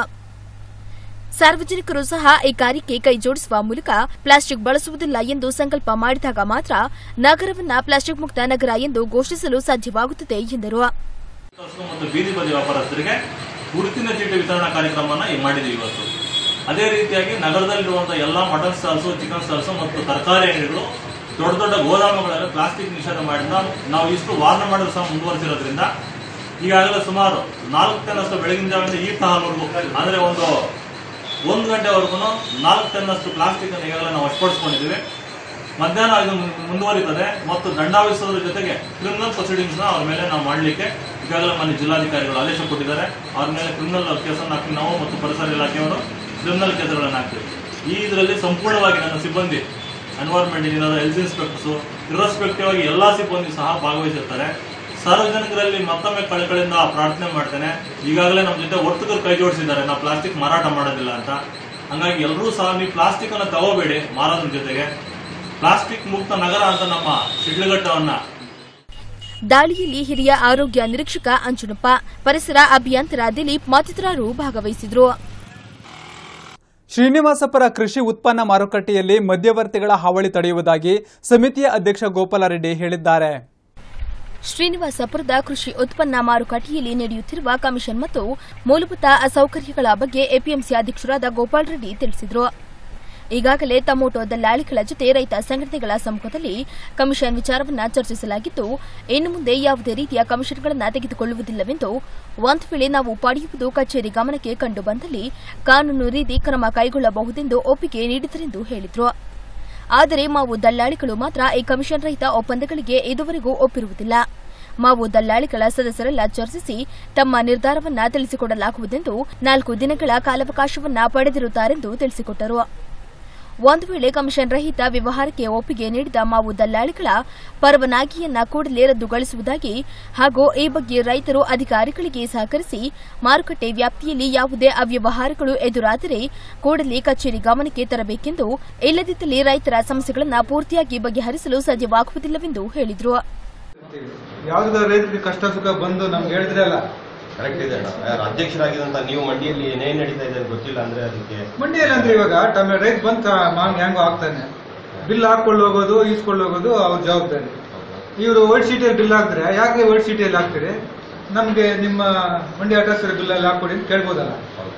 ಸಾರ್ವಜನಿಕರು ಸಹ ಈ ಕಾರ್ಯಕ್ಕೆ ಕೈ ಜೋಡಿಸುವ ಮೂಲಕ ಪ್ಲಾಸ್ಟಿಕ್ ಬಳಸುವುದಿಲ್ಲ ಎಂದು ಸಂಕಲ್ಪ ಮಾಡಿದಾಗ ಮಾತ್ರ ನಗರವನ್ನ ಪ್ಲಾಸ್ಟಿಕ್ ಮುಕ್ತ ನಗರ ಎಂದು ಘೋಷಿಸಲು ಸಾಧ್ಯವಾಗುತ್ತದೆ ಎಂದರು ಮತ್ತು ಬೀದಿ ಬದಿ ವ್ಯಾಪಾರಸ್ಥರಿಗೆ ಗುರುತಿನ ಚೀಟಿ ವಿತರಣಾ ಕಾರ್ಯಕ್ರಮವನ್ನು ಈ ಮಾಡಿದ್ದೀವಿ ಇವತ್ತು ಅದೇ ರೀತಿಯಾಗಿ ನಗರದಲ್ಲಿರುವಂತಹ ಎಲ್ಲ ಮಟನ್ ಸ್ಟಾಲ್ಸು ಚಿಕನ್ ಸ್ಟಾಲ್ಸು ಮತ್ತು ತರಕಾರಿ ಅಂಗಡಿಗಳು ದೊಡ್ಡ ದೊಡ್ಡ ಗೋದಾಮುಗಳಲ್ಲಿ ಪ್ಲಾಸ್ಟಿಕ್ ನಿಷೇಧ ಮಾಡಿದ ನಾವು ಇಷ್ಟು ವಾರ್ನ್ ಮಾಡಲು ಸಹ ಮುಂದುವರಿಸಿರೋದ್ರಿಂದ ಈಗಾಗಲೇ ಸುಮಾರು ನಾಲ್ಕು ಟನ್ನಷ್ಟು ಬೆಳಗಿನ ಜಾವದಿಂದ ಈ ಹಾಲ್ವರೆಗೂ ಅಂದ್ರೆ ಒಂದು ಒಂದು ಗಂಟೆವರೆಗೂ ನಾಲ್ಕು ಟನ್ನಷ್ಟು ಪ್ಲಾಸ್ಟಿಕ್ ಅನ್ನು ಈಗಾಗಲೇ ನಾವು ವಶಪಡಿಸ್ಕೊಂಡಿದ್ದೀವಿ ಮಧ್ಯಾಹ್ನ ಇದು ಮು- ಮುಂದುವರಿತದೆ ಮತ್ತು ದಂಡ ವಿಧಿಸೋದ್ರ ಜೊತೆಗೆ ಕ್ರಿಮಿನಲ್ ಪ್ರೊಸೀಡಿಂಗ್ಸ್ ನ ಅವ್ರ ಮೇಲೆ ನಾವು ಮಾಡಲಿಕ್ಕೆ ಈಗಾಗಲೇ ಮನೆ ಜಿಲ್ಲಾಧಿಕಾರಿಗಳು ಆದೇಶ ಕೊಟ್ಟಿದ್ದಾರೆ ಅವ್ರ ಮೇಲೆ ಕ್ರಿಮಿನಲ್ ಕೇಸನ್ನು ಹಾಕಿ ನಾವು ಮತ್ತು ಪರಿಸರ ಇಲಾಖೆಯವರು ಕ್ರಿಮಿನಲ್ ಕೇಸುಗಳನ್ನು ಹಾಕ್ತೀವಿ ಈ ಇದರಲ್ಲಿ ಸಂಪೂರ್ಣವಾಗಿ ನನ್ನ ಸಿಬ್ಬಂದಿ environment engineer health inspectors irrespective ಆಗಿ ಎಲ್ಲಾ ಸಿಬ್ಬಂದಿ ಸಹ ಭಾಗವಹಿಸಿರ್ತಾರೆ ಸಾರ್ವಜನಿಕರಲ್ಲಿ ಮತ್ತೊಮ್ಮೆ ಕಳಕಳಿಯಿಂದ ಪ್ರಾರ್ಥನೆ ಮಾಡ್ತೇನೆ ಈಗಾಗಲೇ ನಮ್ಮ ಜೊತೆ ವರ್ತಕರು ಕೈ ಜೋಡಿಸಿದ್ದಾರೆ ನಾವು ಪ್ಲಾಸ್ಟಿಕ್ ಮಾರಾಟ ಮಾಡೋದಿಲ್ಲ ಅಂತ ಹಂಗಾಗಿ ಎಲ್ಲರೂ ಸಹ ನೀವು ಪ್ಲಾಸ್ಟಿಕ್ ಅನ್ನು ತಗೋಬೇಡಿ ಮಾರೋದ್ರ ಜೊತೆಗೆ ಪ್ಲಾಸ್ಟಿಕ್ ಮುಕ್ತ ನಗರ ಅಂತ ನಮ್ಮ ಶಿಡ್ಲಘಟ್ಟವನ್ನ ದಾಳಿಯಲ್ಲಿ ಹಿರಿಯ ಆರೋಗ್ಯ ನಿರೀಕ್ಷಕ ಅಂಜುನಪ್ಪ ಪರಿಸರ ಅಭಿಯಂತರ ದಿಲೀಪ್ ಮತ್ತಿತರರು ಭಾಗವಹಿಸಿದರು ಶ್ರೀನಿವಾಸಪುರ ಕೃಷಿ ಉತ್ಪನ್ನ ಮಾರುಕಟ್ಟೆಯಲ್ಲಿ ಮಧ್ಯವರ್ತಿಗಳ ಹಾವಳಿ ತಡೆಯುವುದಾಗಿ ಸಮಿತಿಯ ಅಧ್ಯಕ್ಷ ಗೋಪಾಲರೆಡ್ಡಿ ಹೇಳಿದ್ದಾರೆ ಶ್ರೀನಿವಾಸಪುರದ ಕೃಷಿ ಉತ್ಪನ್ನ ಮಾರುಕಟ್ಟೆಯಲ್ಲಿ ನಡೆಯುತ್ತಿರುವ ಕಮಿಷನ್ ಮತ್ತು ಮೂಲಭೂತ ಅಸೌಕರ್ಯಗಳ ಬಗ್ಗೆ ಎಪಿಎಂಸಿ ಅಧ್ಯಕ್ಷರಾದ ಗೋಪಾಲ್ ರೆಡ್ಡಿ ತಿಳಿಸಿದರು ಈಗಾಗಲೇ ಟೊಮೊಟೊ ದಲ್ಲಾಳಿಗಳ ಜೊತೆ ರೈತ ಸಂಘಟನೆಗಳ ಸಮ್ಮುಖದಲ್ಲಿ ಕಮಿಷನ್ ವಿಚಾರವನ್ನು ಚರ್ಚಿಸಲಾಗಿದ್ದು ಇನ್ನು ಮುಂದೆ ಯಾವುದೇ ರೀತಿಯ ಕಮಿಷನ್ಗಳನ್ನು ತೆಗೆದುಕೊಳ್ಳುವುದಿಲ್ಲವೆಂದು ಒಂದು ವೇಳೆ ನಾವು ಪಡೆಯುವುದು ಕಚೇರಿ ಗಮನಕ್ಕೆ ಕಂಡು ಬಂದಲ್ಲಿ ಕಾನೂನು ರೀತಿ ಕ್ರಮ ಕೈಗೊಳ್ಳಬಹುದೆಂದು ಒಪ್ಪಿಗೆ ನೀಡಿದರೆಂದು ಹೇಳಿದರು ಆದರೆ ಮಾವು ದಲ್ಲಾಳಿಗಳು ಮಾತ್ರ ಈ ಕಮಿಷನ್ ರಹಿತ ಒಪ್ಪಂದಗಳಿಗೆ ಇದುವರೆಗೂ ಒಪ್ಪಿರುವುದಿಲ್ಲ ಮಾವು ದಲ್ಲಾಳಿಗಳ ಸದಸ್ಯರೆಲ್ಲ ಚರ್ಚಿಸಿ ತಮ್ಮ ನಿರ್ಧಾರವನ್ನ ತಿಳಿಸಿಕೊಡಲಾಗುವುದೆಂದು ನಾಲ್ಕು ದಿನಗಳ ಕಾಲಾವಕಾಶವನ್ನ ಪಡೆದಿರುತ್ತಾರೆಂದು ತಿಳಿಸಿಕೊಟ್ಟರು ಒಂದು ವೇಳೆ ಕಮಿಷನ್ ರಹಿತ ವ್ಯವಹಾರಕ್ಕೆ ಒಪ್ಪಿಗೆ ನೀಡಿದ ಮಾವು ದಲ್ಲಾಳಿಗಳ ಪರವಾನಗಿಯನ್ನ ಕೂಡಲೇ ರದ್ದುಗೊಳಿಸುವುದಾಗಿ ಹಾಗೂ ಈ ಬಗ್ಗೆ ರೈತರು ಅಧಿಕಾರಿಗಳಿಗೆ ಸಹಕರಿಸಿ ಮಾರುಕಟ್ಟೆ ವ್ಯಾಪ್ತಿಯಲ್ಲಿ ಯಾವುದೇ ಅವ್ಯವಹಾರಗಳು ಎದುರಾದರೆ ಕೂಡಲೇ ಕಚೇರಿ ಗಮನಕ್ಕೆ ತರಬೇಕೆಂದು ಇಲ್ಲದಿದ್ದಲ್ಲಿ ರೈತರ ಸಮಸ್ಯೆಗಳನ್ನು ಪೂರ್ತಿಯಾಗಿ ಬಗೆಹರಿಸಲು ಸಾಧ್ಯವಾಗುವುದಿಲ್ಲವೆಂದು ಹೇಳಿದರು ಯಾವ್ದಾದ್ರು ರೈತರಿಗೆ ಕಷ್ಟ ಸುಖ ಬಂದು ನಮ್ಗೆ ಹೇಳಿದ್ರೆ ಅಲ್ಲ ಕರೆಕ್ಟ್ ಇದೆ ಅಣ್ಣ ಯಾರು ಅಧ್ಯಕ್ಷರಾಗಿದಂತ ನೀವು ಮಂಡಿಯಲ್ಲಿ ಏನೇನ್ ನಡೀತಾ ಇದೆ ಅಂತ ಗೊತ್ತಿಲ್ಲ ಅಂದ್ರೆ ಅದಕ್ಕೆ ಮಂಡಿಯಲ್ಲಿ ಅಂದ್ರೆ ಇವಾಗ ಟಮೆ ರೈತ ಬಂತ ಮಾಂಗ್ ಹೆಂಗೋ ಆಗ್ತಾನೆ ಬಿಲ್ ಹಾಕೊಂಡು ಹೋಗೋದು ಈಸ್ಕೊಂಡು ಹೋಗೋದು ಅವ್ರ ಜವಾಬ್ದಾರಿ ಇವರು ವೈಟ್ ಸೀಟಿಯಲ್ಲಿ ಬಿಲ್ ಹಾಕಿದ್ರೆ ಯಾಕೆ ವೈಟ್ ಸೀಟಿಯಲ್ಲಿ ಹಾಕ್ತೀರಿ ನಮ್ಗೆ ನಿಮ್ಮ ಮಂಡಿ ಅಡ್ರೆಸ್ ಬಿಲ್ ಅಲ್ಲಿ ಹಾಕೊಡಿ ಅಂತ ಕೇಳ್ಬೋದಲ್ಲ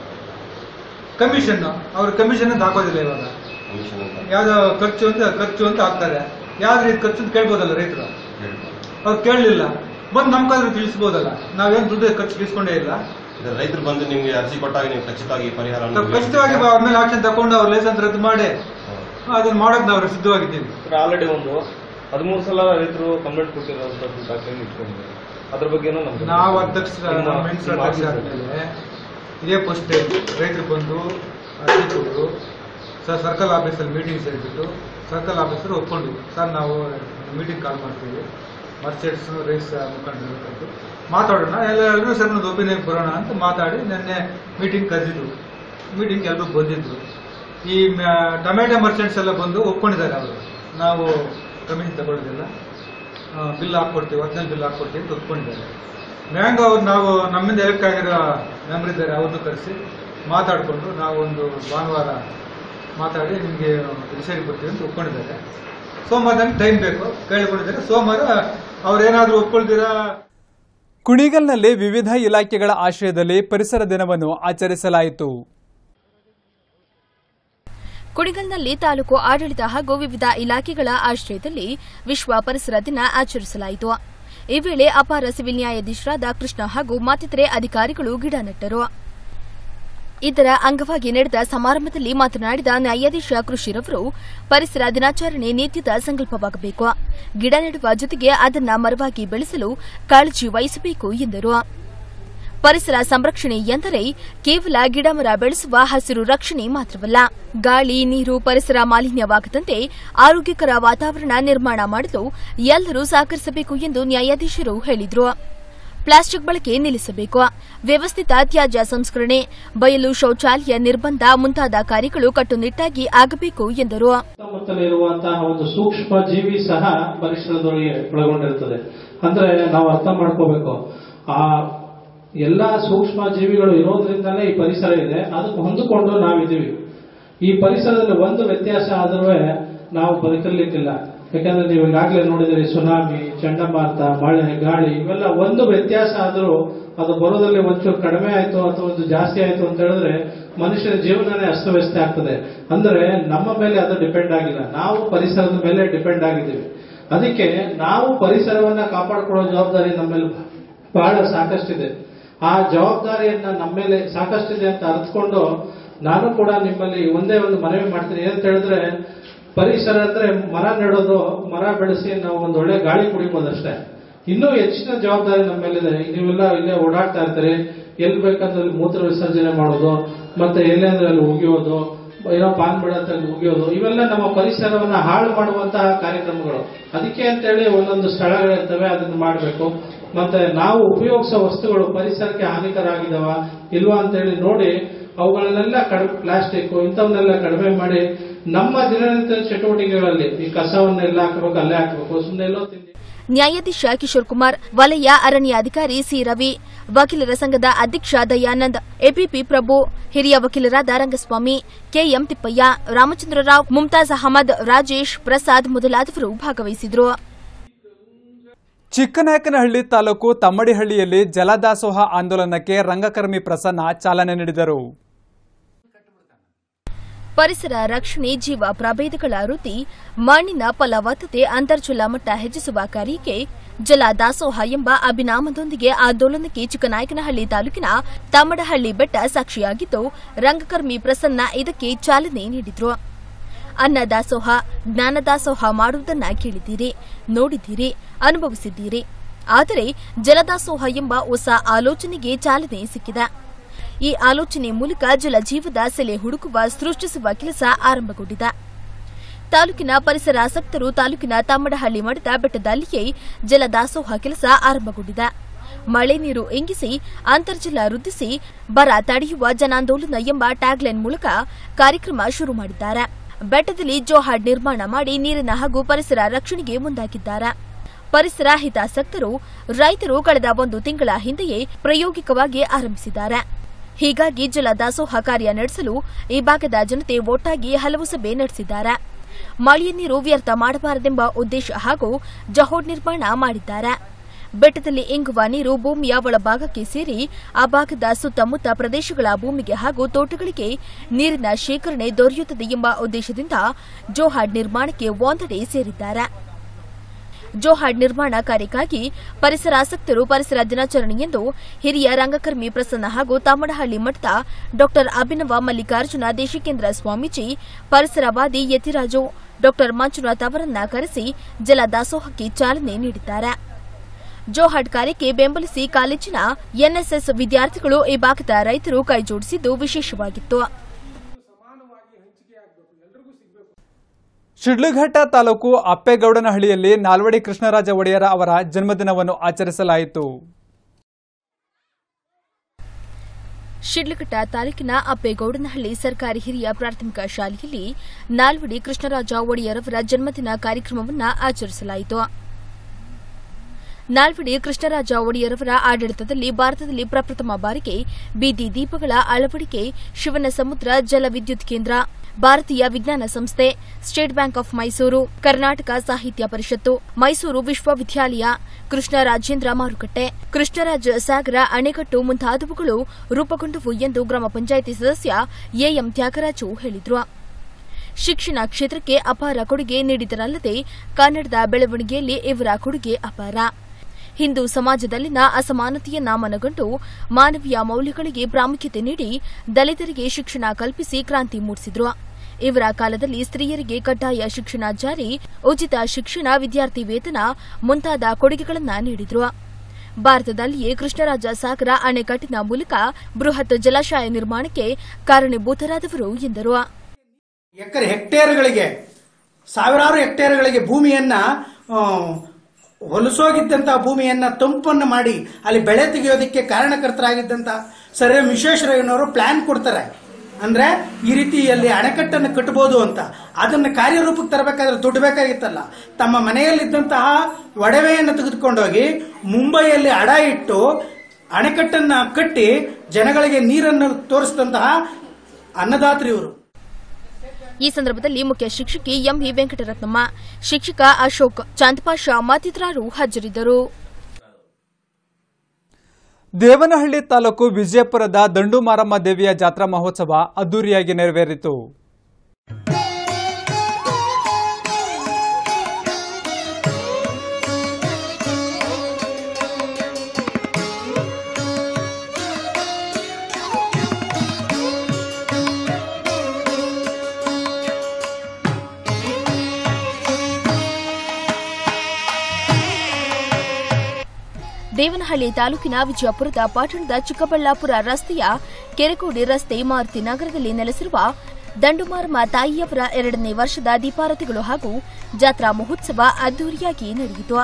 ಕಮಿಷನ್ ಅವ್ರ ಕಮಿಷನ್ ಅಂತ ಹಾಕೋದಿಲ್ಲ ಇವಾಗ ಕಮಿಷನ್ ಅಂತ ಯಾವ್ದೋ ಖರ್ಚು ಅಂತ ಖರ್ಚು ಅಂತ ಹಾಕ್ತಾರೆ ಯಾವ್ದು ರೀತಿ ಖರ್ಚು ಅಂತ ಕೇಳ್ಬೋದಲ್ಲ ರೈತರು ಹೇಳ್ಬೋದು. ಅವ್ರು ಕೇಳಲಿಲ್ಲ ಬಂದು ನಮ್ಗಾದ್ರೂ ತಿಳಿಸ್ಬೋದಲ್ಲ ನಾವೇನ್ ದುಡ್ಡು ಖರ್ಚು ಇಸ್ಕೊಂಡೇ ಇಲ್ಲ ಇದು ರೈತರು ಬಂದು ನಿಮ್ಗೆ ಅರ್ಜಿ ಕೊಟ್ಟಾಗ ನೀವು ಖಚಿತವಾಗಿ ಪರಿಹಾರ ನಾವು ಖಚಿತವಾಗಿ ಅವ್ರ ಮೇಲೆ ಆಕ್ಷನ್ ತಗೊಂಡು ಅವ್ರ ಲೈಸೆನ್ಸ್ ರದ್ದು ಮಾಡಿ ಅದನ್ನ ಮಾಡಕ್ ನಾವು ಸಿದ್ಧವಾಗಿದ್ದೀವಿ ಆಲ್ರೆಡಿ ಒಂದು ಹದಿಮೂರು ಸಲ ರೈತರು ಕಂಪ್ಲೇಂಟ್ ಕೊಟ್ಟಿರೋಂಥದ್ದು ದಾಖಲೆ ಇಟ್ಕೊಂಡಿದ್ದಾರೆ ಅದ್ರ ಬಗ್ಗೆನೂ ನಮ್ಗೆ ನಾವು ಅಧ್ಯಕ್ಷ ನಿಮ್ಮ- ನಮ್ಮ ಹೆಂಗಸರು ನಿಮ್ಮ ಅಧ್ಯಕ್ಷ ಆಫೀಸಲ್ಲಿ. ಆದ್ಮೇಲೆ ಇದೇ ಫಸ್ಟ್ ರೈತರು ಬಂದು ಅರ್ಜಿ ಕೊಟ್ಟರು ಸರ್ ಸರ್ಕಲ್ ಆಫೀಸಲ್ಲಿ ಮೀಟಿಂಗ್ ಸೇರಿಬಿಟ್ಟು ಸರ್ಕಲ್ ಆಫೀಸರ್ ಒಪ್ಕೊಂಡು ಸರ್ ನಾವು ಮೀಟಿಂಗ್ ಕಾಲ್ ಮಾಡ್ತೀವಿ ಮರ್ಚೆಂಟ್ಸ್ ರೈಸ್ ಮುಖಂಡರು ಕರೆದು ಮಾತಾಡೋಣ ಎಲ್ಲ ಎಲ್ಲರೂ ಸರ್ ಒಂದು ಒಪಿನಿಯನ್ ಬರೋಣ ಅಂತ ಮಾತಾಡಿ ನಿನ್ನೆ ಮೀಟಿಂಗ್ ಕರೆದಿದ್ರು ಮೀಟಿಂಗ್ ಎಲ್ಲರೂ ಬಂದಿದ್ರು ಈ ಮ- ಟೊಮೆಟೊ ಮರ್ಚೆಂಟ್ಸ್ ಎಲ್ಲ ಬಂದು ಒಪ್ಕೊಂಡಿದ್ದಾರೆ ಅವರು ನಾವು ಕಮಿಷನ್ ತಗೊಳ್ಳೋದಿಲ್ಲ ಬಿಲ್ ಹಾಕ್ಕೊಡ್ತೀವಿ ಒರಿಜಿನಲ್ ಬಿಲ್ ಹಾಕ್ಕೊಡ್ತೀವಿ ಅಂತ ಒಪ್ಕೊಂಡಿದ್ದಾರೆ ಮ್ಯಾಂಗೋ ಅವ್ರು ನಾವು ನಮ್ಮಿಂದ ಎಲೆಕ್ಟ್ ಆಗಿರೋ ಮೆಂಬರ್ ಇದ್ದಾರೆ ಅವ್ರದ್ದು ಕರೆಸಿ ಮಾತಾಡಿಕೊಂಡು ನಾವು ಒಂದು ಭಾನುವಾರ ಮಾತಾಡಿ ನಿಮಗೆ ಡಿಸೈಡ್ ಬರ್ತೀವಿ ಅಂತ ಒಪ್ಕೊಂಡಿದ್ದಾರೆ ಸೋಮವಾರ ಟೈಮ್ ಬೇಕು ಕೇಳಿಕೊಂಡಿದ್ದಾರೆ ಸೋಮವಾರ ಅವ್ರೇನಾದ್ರೂ ಒಪ್ಕೊಳ್ತೀರಾ ಕುಣಿಗಲ್ನಲ್ಲಿ ವಿವಿಧ ಇಲಾಖೆಗಳ ಆಶ್ರಯದಲ್ಲಿ ಪರಿಸರ ದಿನವನ್ನು ಆಚರಿಸಲಾಯಿತು ಕುಣಿಗಲ್ನಲ್ಲಿ ತಾಲೂಕು ಆಡಳಿತ ಹಾಗೂ ವಿವಿಧ ಇಲಾಖೆಗಳ ಆಶ್ರಯದಲ್ಲಿ ವಿಶ್ವ ಪರಿಸರ ದಿನ ಆಚರಿಸಲಾಯಿತು ಈ ವೇಳೆ ಅಪಾರ ಸಿವಿಲ್ ನ್ಯಾಯಾಧೀಶರಾದ ಕೃಷ್ಣ ಹಾಗೂ ಮತ್ತಿತರೆ ಅಧಿಕಾರಿಗಳು ಗಿಡ ನೆಟ್ಟರು ಇದರ ಅಂಗವಾಗಿ ನಡೆದ ಸಮಾರಂಭದಲ್ಲಿ ಮಾತನಾಡಿದ ನ್ಯಾಯಾಧೀಶ ಕೃಷಿರವರು ಪರಿಸರ ದಿನಾಚರಣೆ ನಿತ್ಯದ ಸಂಕಲ್ಪವಾಗಬೇಕು ಗಿಡ ನೆಡುವ ಜೊತೆಗೆ ಅದನ್ನ ಮರವಾಗಿ ಬೆಳೆಸಲು ಕಾಳಜಿ ವಹಿಸಬೇಕು ಎಂದರು ಪರಿಸರ ಸಂರಕ್ಷಣೆ ಎಂದರೆ ಕೇವಲ ಗಿಡಮರ ಬೆಳೆಸುವ ಹಸಿರು ರಕ್ಷಣೆ ಮಾತ್ರವಲ್ಲ ಗಾಳಿ ನೀರು ಪರಿಸರ ಮಾಲಿನ್ಯವಾಗದಂತೆ ಆರೋಗ್ಯಕರ ವಾತಾವರಣ ನಿರ್ಮಾಣ ಮಾಡಲು ಎಲ್ಲರೂ ಸಹಕರಿಸಬೇಕು ಎಂದು ನ್ಯಾಯಾಧೀಶರು ಹೇಳಿದರು ಪ್ಲಾಸ್ಟಿಕ್ ಬಳಕೆ ನಿಲ್ಲಿಸಬೇಕು ವ್ಯವಸ್ಥಿತ ತ್ಯಾಜ್ಯ ಸಂಸ್ಕರಣೆ ಬಯಲು ಶೌಚಾಲಯ ನಿರ್ಬಂಧ ಮುಂತಾದ ಕಾರ್ಯಗಳು ಕಟ್ಟುನಿಟ್ಟಾಗಿ ಆಗಬೇಕು ಎಂದರು ಸುತ್ತಮುತ್ತಲಿರುವಂತಹ ಒಂದು ಸೂಕ್ಷ್ಮ ಜೀವಿ ಸಹ ಪರಿಸರದೊಳಗೆ ಒಳಗೊಂಡಿರುತ್ತದೆ ಅಂದ್ರೆ ನಾವು ಅರ್ಥ ಮಾಡ್ಕೋಬೇಕು ಆ ಎಲ್ಲಾ ಸೂಕ್ಷ್ಮ ಜೀವಿಗಳು ಇರೋದ್ರಿಂದಲೇ ಈ ಪರಿಸರ ಇದೆ ಅದಕ್ಕೆ ಹೊಂದಿಕೊಂಡು ನಾವಿದ್ದೀವಿ ಈ ಪರಿಸರದಲ್ಲಿ ಒಂದು ವ್ಯತ್ಯಾಸ ಆದ್ರೂ ನಾವು ಬದುಕಲಿಕ್ಕಿಲ್ಲ ಯಾಕಂದ್ರೆ ನೀವು ಈಗಾಗಲೇ ನೋಡಿದಿರಿ ಸುನಾಮಿ ಚಂಡಮಾರುತ ಮಳೆ ಗಾಳಿ ಇವೆಲ್ಲ ಒಂದು ವ್ಯತ್ಯಾಸ ಆದರೂ ಅದು ಬರೋದಲ್ಲಿ ಒಂಚೂರು ಕಡಿಮೆ ಆಯ್ತು ಅಥವಾ ಒಂದು ಜಾಸ್ತಿ ಆಯ್ತು ಅಂತ ಹೇಳಿದ್ರೆ ಮನುಷ್ಯನ ಜೀವನನೇ ಅಸ್ತವ್ಯಸ್ತ ಆಗ್ತದೆ ಅಂದ್ರೆ ನಮ್ಮ ಮೇಲೆ ಅದು ಡಿಪೆಂಡ್ ಆಗಿಲ್ಲ ನಾವು ಪರಿಸರದ ಮೇಲೆ ಡಿಪೆಂಡ್ ಆಗಿದ್ದೀವಿ ಅದಕ್ಕೆ ನಾವು ಪರಿಸರವನ್ನ ಕಾಪಾಡಿಕೊಳ್ಳೋ ಜವಾಬ್ದಾರಿ ನಮ್ಮಲ್ಲಿ ಬಹಳ ಸಾಕಷ್ಟಿದೆ ಆ ಜವಾಬ್ದಾರಿಯನ್ನ ನಮ್ಮ ಮೇಲೆ ಸಾಕಷ್ಟಿದೆ ಅಂತ ಅರ್ಥಕೊಂಡು ನಾನು ಕೂಡ ನಿಮ್ಮಲ್ಲಿ ಒಂದೇ ಒಂದು ಮನವಿ ಮಾಡ್ತೀನಿ ಏನಂತ ಹೇಳಿದ್ರೆ ಪರಿಸರ ಅಂದ್ರೆ ಮರ ನೆಡೋದು ಮರ ಬೆಳೆಸಿ ನಾವು ಒಂದು ಒಳ್ಳೆ ಗಾಳಿ ಕುಡಿಬೋದಷ್ಟೇ ಇನ್ನೂ ಹೆಚ್ಚಿನ ಜವಾಬ್ದಾರಿ ನಮ್ಮ ಮೇಲಿದೆ ನೀವೆಲ್ಲ ಇಲ್ಲೇ ಓಡಾಡ್ತಾ ಇರ್ತೀರಿ ಎಲ್ಲಿ ಬೇಕಂದ್ರೆ ಅಲ್ಲಿ ಮೂತ್ರ ವಿಸರ್ಜನೆ ಮಾಡೋದು ಮತ್ತೆ ಎಲ್ಲೆಂದ್ರೆ ಅಲ್ಲಿ ಉಗಿಯೋದು ಏನೋ ಪಾನ್ ಬಿಡತ್ತೆ ಅಲ್ಲಿ ಉಗಿಯೋದು ಇವೆಲ್ಲ ನಮ್ಮ ಪರಿಸರವನ್ನ ಹಾಳು ಮಾಡುವಂತಹ ಕಾರ್ಯಕ್ರಮಗಳು ಅದಕ್ಕೆ ಅಂತೇಳಿ ಒಂದೊಂದು ಸ್ಥಳಗಳಿರ್ತವೆ ಅದನ್ನ ಮಾಡಬೇಕು ಮತ್ತೆ ನಾವು ಉಪಯೋಗಿಸೋ ವಸ್ತುಗಳು ಪರಿಸರಕ್ಕೆ ಹಾನಿಕರ ಆಗಿದಾವ ಇಲ್ವಾ ಅಂತೇಳಿ ನೋಡಿ ಅವುಗಳನ್ನೆಲ್ಲ ಕಡಿಮೆ ಪ್ಲಾಸ್ಟಿಕ್ ಇಂಥವನ್ನೆಲ್ಲ ಕಡಿಮೆ ಮಾಡಿ ನಮ್ಮ ದಿನನಿತ್ಯ ಚಟುವಟಿಕೆಗಳಲ್ಲಿ ಈ ಕಸವನ್ನೆಲ್ಲ ಹಾಕಬೇಕು ಅಲ್ಲೇ ಹಾಕಬೇಕು ಸುಮ್ಮನೆ ಎಲ್ಲೋ ತಿಂಡಿ ನ್ಯಾಯಾಧೀಶ ಕಿಶೋರ್ ಕುಮಾರ್ ವಲಯ ಅರಣ್ಯಾಧಿಕಾರಿ ಸಿ ರವಿ ವಕೀಲರ ಸಂಘದ ಅಧ್ಯಕ್ಷ ದಯಾನಂದ್ ಎಪಿಪಿ ಪ್ರಭು ಹಿರಿಯ ವಕೀಲರಾದ ರಂಗಸ್ವಾಮಿ ಕೆಎಂ ತಿಪ್ಪಯ್ಯ ರಾಮಚಂದ್ರರಾವ್ ಮುಮ್ತಾಜ್ ಅಹಮದ್ ರಾಜೇಶ್ ಪ್ರಸಾದ್ ಮೊದಲಾದವರು ಭಾಗವಹಿಸಿದರು ಚಿಕ್ಕನಾಯಕನಹಳ್ಳಿ ತಾಲೂಕು ತಮ್ಮಡಿಹಳ್ಳಿಯಲ್ಲಿ ಜಲದಾಸೋಹ ಆಂದೋಲನಕ್ಕೆ ರಂಗಕರ್ಮಿ ಪ್ರಸನ್ನ ಚಾಲನೆ ನೀಡಿದರು ಪರಿಸರ ರಕ್ಷಣೆ ಜೀವ ಪ್ರಭೇದಗಳ ವೃದ್ಧಿ ಮಣ್ಣಿನ ಫಲವತ್ತತೆ ಅಂತರ್ಜಲ ಮಟ್ಟ ಹೆಚ್ಚಿಸುವ ಕಾರ್ಯಕ್ಕೆ ಜಲ ದಾಸೋಹ ಎಂಬ ಅಭಿನಾಮದೊಂದಿಗೆ ಆಂದೋಲನಕ್ಕೆ ಚಿಕ್ಕನಾಯಕನಹಳ್ಳಿ ತಾಲೂಕಿನ ತಮ್ಮಡಹಳ್ಳಿ ಬೆಟ್ಟ ಸಾಕ್ಷಿಯಾಗಿದ್ದು ರಂಗಕರ್ಮಿ ಪ್ರಸನ್ನ ಇದಕ್ಕೆ ಚಾಲನೆ ನೀಡಿದ್ರು ಅನ್ನದಾಸೋಹ ಜ್ಞಾನದಾಸೋಹ ಮಾಡುವುದನ್ನ ಕೇಳಿದ್ದೀರಿ ನೋಡಿದ್ದೀರಿ ಅನುಭವಿಸಿದ್ದೀರಿ ಆದರೆ ಜಲದಾಸೋಹ ಎಂಬ ಹೊಸ ಆಲೋಚನೆಗೆ ಚಾಲನೆ ಸಿಕ್ಕಿದೆ ಈ ಆಲೋಚನೆ ಮೂಲಕ ಜಲಜೀವದ ಸೆಲೆ ಹುಡುಕುವ ಸೃಷ್ಟಿಸುವ ಕೆಲಸ ಆರಂಭಗೊಂಡಿದೆ ತಾಲೂಕಿನ ಪರಿಸರಾಸಕ್ತರು ತಾಲೂಕಿನ ತಮ್ಮಡಹಳ್ಳಿ ಮಠದ ಬೆಟ್ಟದಲ್ಲಿಯೇ ಜಲದಾಸೋಹ ಕೆಲಸ ಆರಂಭಗೊಂಡಿದೆ ಮಳೆ ನೀರು ಇಂಗಿಸಿ ಅಂತರ್ಜಲ ವೃದ್ಧಿಸಿ ಬರ ತಡೆಯುವ ಜನಾಂದೋಲನ ಎಂಬ ಟ್ಯಾಗ್ಲೈನ್ ಮೂಲಕ ಕಾರ್ಯಕ್ರಮ ಶುರು ಮಾಡಿದ್ದಾರೆ ಬೆಟ್ಟದಲ್ಲಿ ಜೋಹಾಡ್ ನಿರ್ಮಾಣ ಮಾಡಿ ನೀರಿನ ಹಾಗೂ ಪರಿಸರ ರಕ್ಷಣೆಗೆ ಮುಂದಾಗಿದ್ದಾರೆ ಪರಿಸರ ಹಿತಾಸಕ್ತರು ರೈತರು ಕಳೆದ ಒಂದು ತಿಂಗಳ ಹಿಂದೆಯೇ ಪ್ರಾಯೋಗಿಕವಾಗಿ ಆರಂಭಿಸಿದ್ದಾರೆ ಹೀಗಾಗಿ ಜಲ ದಾಸೋಹ ಕಾರ್ಯ ನಡೆಸಲು ಈ ಭಾಗದ ಜನತೆ ಒಟ್ಟಾಗಿ ಹಲವು ಸಭೆ ನಡೆಸಿದ್ದಾರೆ ಮಳೆಯ ನೀರು ವ್ಯರ್ಥ ಮಾಡಬಾರದೆಂಬ ಉದ್ದೇಶ ಹಾಗೂ ಜಹೋಡ್ ನಿರ್ಮಾಣ ಮಾಡಿದ್ದಾರೆ ಬೆಟ್ಟದಲ್ಲಿ ಇಂಗುವ ನೀರು ಭೂಮಿಯ ಒಳಭಾಗಕ್ಕೆ ಸೇರಿ ಆ ಭಾಗದ ಸುತ್ತಮುತ್ತ ಪ್ರದೇಶಗಳ ಭೂಮಿಗೆ ಹಾಗೂ ತೋಟಗಳಿಗೆ ನೀರಿನ ಶೇಖರಣೆ ದೊರೆಯುತ್ತದೆ ಎಂಬ ಉದ್ದೇಶದಿಂದ ಜೋಹಾಡ್ ನಿರ್ಮಾಣಕ್ಕೆ ಒಂದೆಡೆ ಸೇರಿದ್ದಾರೆ ಜೋಹಾಡ್ ನಿರ್ಮಾಣ ಕಾರ್ಯಕ್ಕಾಗಿ ಪರಿಸರಾಸಕ್ತರು ಪರಿಸರ ದಿನಾಚರಣೆಯೆಂದು ಹಿರಿಯ ರಂಗಕರ್ಮಿ ಪ್ರಸನ್ನ ಹಾಗೂ ತಾಮಡಹಳ್ಳಿ ಮಠದ ಡಾ ಅಭಿನವ ಮಲ್ಲಿಕಾರ್ಜುನ ದೇಶಿಕೇಂದ್ರ ಸ್ವಾಮೀಜಿ ಪರಿಸರವಾದಿ ಯತಿರಾಜು ಡಾ ಮಂಜುನಾಥ್ ಅವರನ್ನ ಕರೆಸಿ ಜಲ ದಾಸೋಹಕ್ಕೆ ಚಾಲನೆ ನೀಡಿದ್ದಾರೆ ಜೋಹಾಡ್ ಕಾರ್ಯಕ್ಕೆ ಬೆಂಬಲಿಸಿ ಕಾಲೇಜಿನ ಎನ್ಎಸ್ಎಸ್ ವಿದ್ಯಾರ್ಥಿಗಳು ಈ ಭಾಗದ ರೈತರು ಕೈಜೋಡಿಸಿದ್ದು ವಿಶೇಷವಾಗಿತ್ತು ಶಿಡ್ಲಘಟ್ಟ ತಾಲೂಕು ಅಪ್ಪೇಗೌಡನಹಳ್ಳಿಯಲ್ಲಿ ನಾಲ್ವಡಿ ಕೃಷ್ಣರಾಜ ಒಡೆಯರ ಅವರ ಜನ್ಮದಿನವನ್ನು ಆಚರಿಸಲಾಯಿತು ಶಿಡ್ಲಘಟ್ಟ ತಾಲೂಕಿನ ಅಪ್ಪೇಗೌಡನಹಳ್ಳಿ ಸರ್ಕಾರಿ ಹಿರಿಯ ಪ್ರಾಥಮಿಕ ಶಾಲೆಯಲ್ಲಿ ನಾಲ್ವಡಿ ಕೃಷ್ಣರಾಜ ಒಡೆಯರ್ ಅವರ ಜನ್ಮದಿನ ಕಾರ್ಯಕ್ರಮವನ್ನು ಆಚರಿಸಲಾಯಿತು ನಾಲ್ವಡಿ ಕೃಷ್ಣರಾಜ ಒಡೆಯರ್ ಅವರ ಆಡಳಿತದಲ್ಲಿ ಭಾರತದಲ್ಲಿ ಪ್ರಪ್ರಥಮ ಬಾರಿಗೆ ಬೀದಿ ದೀಪಗಳ ಅಳವಡಿಕೆ ಶಿವನ ಸಮುದ್ರ ಜಲ ವಿದ್ಯುತ್ ಕೇಂದ್ರ ಭಾರತೀಯ ವಿಜ್ಞಾನ ಸಂಸ್ಥೆ State Bank of Mysore Karnataka ಸಾಹಿತ್ಯ ಪರಿಷತ್ತು ಮೈಸೂರು ವಿಶ್ವವಿದ್ಯಾಲಯ ಕೃಷ್ಣರಾಜೇಂದ್ರ ಮಾರುಕಟ್ಟೆ ಕೃಷ್ಣರಾಜ ಸಾಗರ ಅಣೆಕಟ್ಟು ಮುಂತಾದವುಗಳು ರೂಪುಗೊಂಡವು ಎಂದು ಗ್ರಾಮ ಪಂಚಾಯಿತಿ ಸದಸ್ಯ ಎಎಂ ತ್ಯಾಗರಾಜು ಹೇಳಿದರು ಶಿಕ್ಷಣ ಕ್ಷೇತ್ರಕ್ಕೆ ಅಪಾರ ಕೊಡುಗೆ ನೀಡಿದರಲ್ಲದೆ ಕನ್ನಡದ ಬೆಳವಣಿಗೆಯಲ್ಲಿ ಇವರ ಕೊಡುಗೆ ಅಪಾರ ಹಿಂದೂ ಸಮಾಜದಲ್ಲಿನ ಅಸಮಾನತೆಯನ್ನ ಮನಗಂಡು ಮಾನವೀಯ ಮೌಲ್ಯಗಳಿಗೆ ಪ್ರಾಮುಖ್ಯತೆ ನೀಡಿ ದಲಿತರಿಗೆ ಶಿಕ್ಷಣ ಕಲ್ಪಿಸಿ ಕ್ರಾಂತಿ ಮೂಡಿಸಿದ್ರು ಇವರ ಕಾಲದಲ್ಲಿ ಸ್ತ್ರೀಯರಿಗೆ ಕಡ್ಡಾಯ ಶಿಕ್ಷಣ ಜಾರಿ ಉಚಿತ ಶಿಕ್ಷಣ ವಿದ್ಯಾರ್ಥಿ ವೇತನ ಮುಂತಾದ ಕೊಡುಗೆಗಳನ್ನು ನೀಡಿದ್ರು ಭಾರತದಲ್ಲಿಯೇ ಕೃಷ್ಣರಾಜ ಸಾಗರ ಅಣೆಕಟ್ಟಿನ ಮೂಲಕ ಬೃಹತ್ ಜಲಾಶಯ ನಿರ್ಮಾಣಕ್ಕೆ ಕಾರಣೀಭೂತರಾದವರು ಎಂದರು ಎಕರೆ ಹೆಕ್ಟೇರ್ಗಳಿಗೆ ಸಾವಿರಾರು ಹೆಕ್ಟೇರ್ಗಳಿಗೆ ಭೂಮಿಯನ್ನ ಆ, ಹೊಲಸೋಗಿದ್ದಂತಹ ಭೂಮಿಯನ್ನ ತಂಪನ್ನು ಮಾಡಿ ಅಲ್ಲಿ ಬೆಳೆ ತೆಗೆಯೋದಕ್ಕೆ ಕಾರಣಕರ್ತರಾಗಿದ್ದಂತ ಸರ್ ಎಂ ವಿಶ್ವೇಶ್ವರಯ್ಯನವರು ಪ್ಲಾನ್ ಕೊಡ್ತಾರೆ ಅಂದ್ರೆ ಈ ರೀತಿಯಲ್ಲಿ ಅಣೆಕಟ್ಟನ್ನು ಕಟ್ಟಬಹುದು ಅಂತ ಅದನ್ನು ಕಾರ್ಯರೂಪಕ್ಕೆ ತರಬೇಕಾದ್ರೆ ದುಡ್ಡು ಬೇಕಾಗಿತ್ತಲ್ಲ ತಮ್ಮ ಮನೆಯಲ್ಲಿದ್ದಂತಹ ಒಡವೆಯನ್ನು ತೆಗೆದುಕೊಂಡೋಗಿ ಮುಂಬೈಯಲ್ಲಿ ಅಡ ಇಟ್ಟು ಅಣೆಕಟ್ಟನ್ನ ಕಟ್ಟಿ ಜನಗಳಿಗೆ ನೀರನ್ನು ತೋರಿಸಿದಂತಹ ಅನ್ನದಾತ್ರಿ ಇವರು ಈ ಸಂದರ್ಭದಲ್ಲಿ ಮುಖ್ಯ ಶಿಕ್ಷಕಿ ಎಂಇ ವೆಂಕಟರತ್ನಮ್ಮ ಶಿಕ್ಷಕ ಅಶೋಕ್ ಚಾಂದಪಾಷ ಮತ್ತಿತರರು ಹಾಜರಿದ್ದರು ದೇವನಹಳ್ಳಿ ತಾಲೂಕು ವಿಜಯಪುರದ ದಂಡುಮಾರಮ್ಮ ದೇವಿಯ ಜಾತ್ರಾ ಮಹೋತ್ಸವ ಅದ್ದೂರಿಯಾಗಿ ನೆರವೇರಿತು ದೇವನಹಳ್ಳಿ ತಾಲೂಕಿನ ವಿಜಯಪುರದ ಪಟ್ಟಣದ ಚಿಕ್ಕಬಳ್ಳಾಪುರ ರಸ್ತೆಯ ಕೆರೆಕೋಡಿ ರಸ್ತೆ ಮಾರುತಿ ನಗರದಲ್ಲಿ ನೆಲೆಸಿರುವ ದಂಡುಮಾರಮ್ಮ ತಾಯಿಯವರ ಎರಡನೇ ವರ್ಷದ ದೀಪಾರತಿಗಳು ಹಾಗೂ ಜಾತ್ರಾ ಮಹೋತ್ಸವ ಅದ್ದೂರಿಯಾಗಿ ನಡೆಯಿತು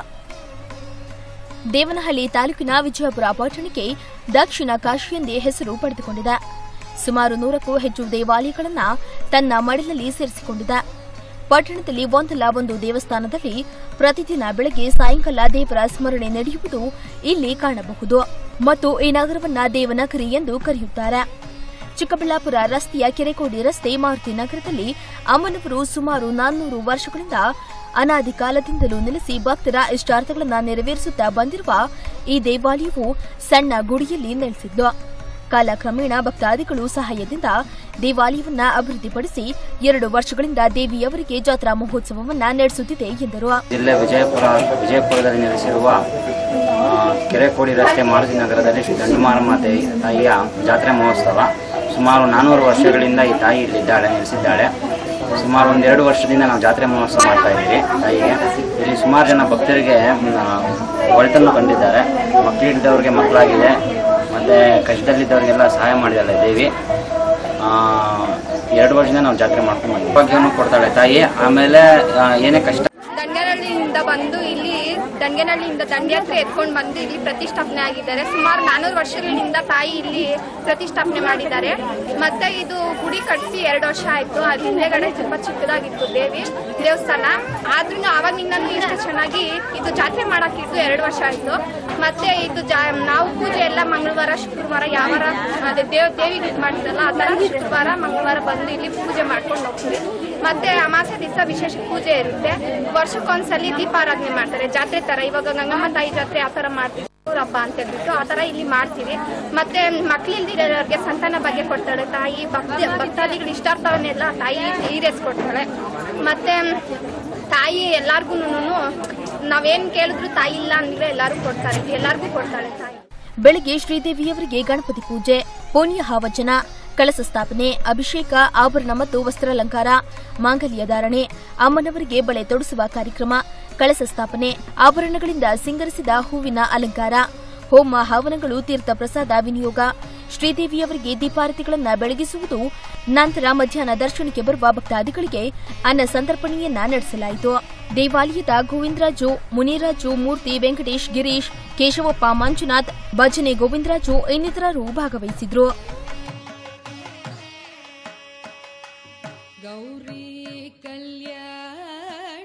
ದೇವನಹಳ್ಳಿ ತಾಲೂಕಿನ ವಿಜಯಪುರ ಪಟ್ಟಣಕ್ಕೆ ದಕ್ಷಿಣ ಕಾಶಿ ಎಂದೇ ಹೆಸರು ಪಡೆದುಕೊಂಡಿದೆ ಸುಮಾರು ನೂರಕ್ಕೂ ಹೆಚ್ಚು ದೇವಾಲಯಗಳನ್ನು ತನ್ನ ಮಡಿಲಲ್ಲಿ ಸೇರಿಸಿಕೊಂಡಿದೆ ಪಟ್ಟಣದಲ್ಲಿ ಒಂದಲ್ಲ ಒಂದು ದೇವಸ್ಥಾನದಲ್ಲಿ ಪ್ರತಿದಿನ ಬೆಳಗ್ಗೆ ಸಾಯಂಕಾಲ ದೇವರ ಸ್ಮರಣೆ ನಡೆಯುವುದು ಇಲ್ಲಿ ಕಾಣಬಹುದು ಮತ್ತು ಈ ನಗರವನ್ನ ದೇವನಗರಿ ಎಂದು ಕರೆಯುತ್ತಾರೆ ಚಿಕ್ಕಬಳ್ಳಾಪುರ ರಸ್ತೆಯ ಕೆರೆಕೋಡಿ ರಸ್ತೆ ಮಾರುತಿ ನಗರದಲ್ಲಿ ಅಮ್ಮನವರು ಸುಮಾರು ನಾನ್ನೂರು ವರ್ಷಗಳಿಂದ ಅನಾದಿ ಕಾಲದಿಂದಲೂ ನೆಲೆಸಿ ಭಕ್ತರ ಇಷ್ಟಾರ್ಥಗಳನ್ನು ನೆರವೇರಿಸುತ್ತಾ ಬಂದಿರುವ ಈ ದೇವಾಲಯವು ಸಣ್ಣ ಗುಡಿಯಲ್ಲಿ ನೆಲೆಸಿದ್ದು ಕಾಲಕ್ರಮೇಣ ಭಕ್ತಾದಿಗಳು ಸಹಾಯದಿಂದ ದೇವಾಲಯವನ್ನ ಅಭಿವೃದ್ಧಿಪಡಿಸಿ ಎರಡು ವರ್ಷಗಳಿಂದ ದೇವಿಯವರಿಗೆ ಜಾತ್ರಾ ಮಹೋತ್ಸವವನ್ನ ನಡೆಸುತ್ತಿದೆ ಎಂದರು ಜಿಲ್ಲೆ ವಿಜಯಪುರ ವಿಜಯಪುರದಲ್ಲಿ ನೆಲೆಸಿರುವ ಆ, ಕೆರೆಕೋಡಿ ರಸ್ತೆ ಮಾರುತಿ ನಗರದಲ್ಲಿ ಶ್ರೀ ದಂಡುಮಾರಮ್ಮ ದೇ- ತಾಯಿಯ ಜಾತ್ರೆ ಮಹೋತ್ಸವ ಸುಮಾರು ನಾನ್ನೂರು ವರ್ಷಗಳಿಂದ ಈ ತಾಯಿ ಇಲ್ಲಿದ್ದಾಳೆ ನೆಲೆಸಿದ್ದಾಳೆ ಸುಮಾರು ಒಂದೆರಡು ವರ್ಷದಿಂದ ನಾವು ಜಾತ್ರೆ ಮಹೋತ್ಸವ ಮಾಡ್ತಾ ಇದ್ದೀವಿ ತಾಯಿಗೆ ಇಲ್ಲಿ ಸುಮಾರು ಜನ ಭಕ್ತರಿಗೆ ಆ, ಒಳಿತನ್ನು ಕಂಡಿದ್ದಾರೆ ಮಕ್ಕಳಿದ್ದವ್ರಿಗೆ ಮಕ್ಕಳಾಗಿದೆ ಮತ್ತು ಕಷ್ಟದಲ್ಲಿದ್ದವರಿಗೆಲ್ಲ ಸಹಾಯ ಮಾಡಿದ್ದಾಳೆ ದೇವಿ ಆ, ಎರಡು ವರ್ಷದಿಂದ ನಾವು ಜಾತ್ರೆ ಮಾಡ್ಕೊಂಡು ಬಂದ್ವಿ ಭಾಗ್ಯವನ್ನು ಕೊಡ್ತಾಳೆ ತಾಯಿ ಆಮೇಲೆ ಆ, ಏನೇ ಕಷ್ಟ ದಂಡನಹಳ್ಳಿಯಿಂದ ಬಂದು ಇಲ್ಲಿ ದಂಡನಹಳ್ಳಿಯಿಂದ ದಂಡಯಾತ್ರೆ ಎತ್ಕೊಂಡು ಬಂದು ಇಲ್ಲಿ ಪ್ರತಿಷ್ಠಾಪನೆ ಆಗಿದ್ದಾರೆ ಸುಮಾರು ನಾನೂರು ವರ್ಷಗಳಿಂದ ತಾಯಿ ಇಲ್ಲಿ ಪ್ರತಿಷ್ಠಾಪನೆ ಮಾಡಿದ್ದಾರೆ ಮತ್ತೆ ಇದು ಗುಡಿ ಕಟ್ಟಿಸಿ ಎರಡು ವರ್ಷ ಆಯ್ತು ಅದ್ರ ಹಿಂದೆಗಡೆ ತುಂಬಾ ಚಿಕ್ಕದಾಗಿತ್ತು ದೇವಿ ದೇವಸ್ಥಾನ ಆದ್ರೂ ಆವಾಗಿನಿಂದಲೂ ಇಷ್ಟು ಚೆನ್ನಾಗಿ ಇದು ಜಾತ್ರೆ ಮಾಡಕ್ಕಿಟ್ಟು ಎರಡು ವರ್ಷ ಆಯ್ತು ಮತ್ತೆ ಇದು ಜಾ ನಾವು ಪೂಜೆ ಎಲ್ಲ ಮಂಗಳವಾರ ಶುಕ್ರವಾರ ಯಾವಾರ ಅದೇ ದೇವ್ ದೇವಿಗೆ ಇದು ಮಾಡ್ತಾರಲ್ಲ ಆ ಥರ ಶುಕ್ರವಾರ ಮಂಗಳವಾರ ಬಂದು ಇಲ್ಲಿ ಪೂಜೆ ಮಾಡ್ಕೊಂಡು ಹೋಗ್ತೀವಿ ಮತ್ತೆ ಅಮಾಸೆ ದಿವಸ ವಿಶೇಷ ಪೂಜೆ ಇರುತ್ತೆ ವರ್ಷಕ್ಕೊಂದ್ಸಲಿ ದೀಪಾರಾಧನೆ ಮಾಡ್ತಾರೆ ಜಾತ್ರೆ ತರ ಇವಾಗ ಗಂಗಮ್ಮ ತಾಯಿ ಜಾತ್ರೆ ಆ ತರ ಮಾಡ್ತೀವಿ ಊರ ಹಬ್ಬ ಅಂತ ಹೇಳ್ಬಿಟ್ಟು ಆ ತರ ಇಲ್ಲಿ ಮಾಡ್ತೀವಿ ಮತ್ತೆ ಮಕ್ಳಿಲ್ದಿರೋರಿಗೆ ಸಂತಾನ ಬಗ್ಗೆ ಕೊಡ್ತಾಳೆ ತಾಯಿ ಭಕ್ತಿ ಭಕ್ತಾದಿಗಳ ಇಷ್ಟಾರ್ಥವನ್ನೆಲ್ಲ ತಾಯಿ ಈಡೇರಿಸ್ಕೊಡ್ತಾಳೆ ಮತ್ತೆ ತಾಯಿ ಎಲ್ಲಾರ್ಗು ನಾವೇನ್ ಕೇಳಿದ್ರು ತಾಯಿ ಇಲ್ಲ ಅಂದ್ರೆ ಎಲ್ಲಾರು ಕೊಡ್ತಾರೆ ಎಲ್ಲಾರ್ಗೂ ಕೊಡ್ತಾಳೆ ತಾಯಿ ಬೆಳಗ್ಗೆ ಶ್ರೀದೇವಿಯವರಿಗೆ ಗಣಪತಿ ಪೂಜೆ ಪುಣ್ಯ ಹಾವಚನ ಕಳಸ ಸ್ಥಾಪನೆ ಅಭಿಷೇಕ ಆಭರಣ ಮತ್ತು ವಸ್ತ್ರಾಲಂಕಾರ ಮಾಂಗಲ್ಯ ಧಾರಣೆ ಅಮ್ಮನವರಿಗೆ ಬಳೆ ತೊಡಿಸುವ ಕಾರ್ಯಕ್ರಮ ಕಳಸ ಸ್ಥಾಪನೆ ಆಭರಣಗಳಿಂದ ಸಿಂಗರಿಸಿದ ಹೂವಿನ ಅಲಂಕಾರ ಹೋಮ ಹವನಗಳು ತೀರ್ಥ ಪ್ರಸಾದ ವಿನಿಯೋಗ ಶ್ರೀದೇವಿಯವರಿಗೆ ದೀಪಾರತಿಗಳನ್ನು ಬೆಳಗಿಸುವುದು ನಂತರ ಮಧ್ಯಾಹ್ನ ದರ್ಶನಕ್ಕೆ ಬರುವ ಭಕ್ತಾದಿಗಳಿಗೆ ಅನ್ನ ಸಂತರ್ಪಣೆಯನ್ನ ನಡೆಸಲಾಯಿತು ದೇವಾಲಯದ ಗೋವಿಂದರಾಜು ಮುನಿರಾಜು ಮೂರ್ತಿ ವೆಂಕಟೇಶ್ ಗಿರೀಶ್ ಕೇಶವಪ್ಪ ಮಂಜುನಾಥ್ ಭಜನೆ ಗೋವಿಂದರಾಜು ಇನ್ನಿತರರು ಭಾಗವಹಿಸಿದ್ರು ಗೌರಿ ಕಲ್ಯಾಣ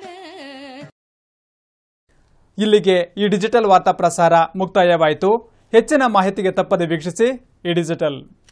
ಇಲ್ಲಿಗೆ ಈ ಡಿಜಿಟಲ್ ವಾರ್ತಾ ಪ್ರಸಾರ ಮುಕ್ತಾಯವಾಯಿತು ಹೆಚ್ಚಿನ ಮಾಹಿತಿಗೆ ತಪ್ಪದೆ ವೀಕ್ಷಿಸಿ ಈ ಡಿಜಿಟಲ್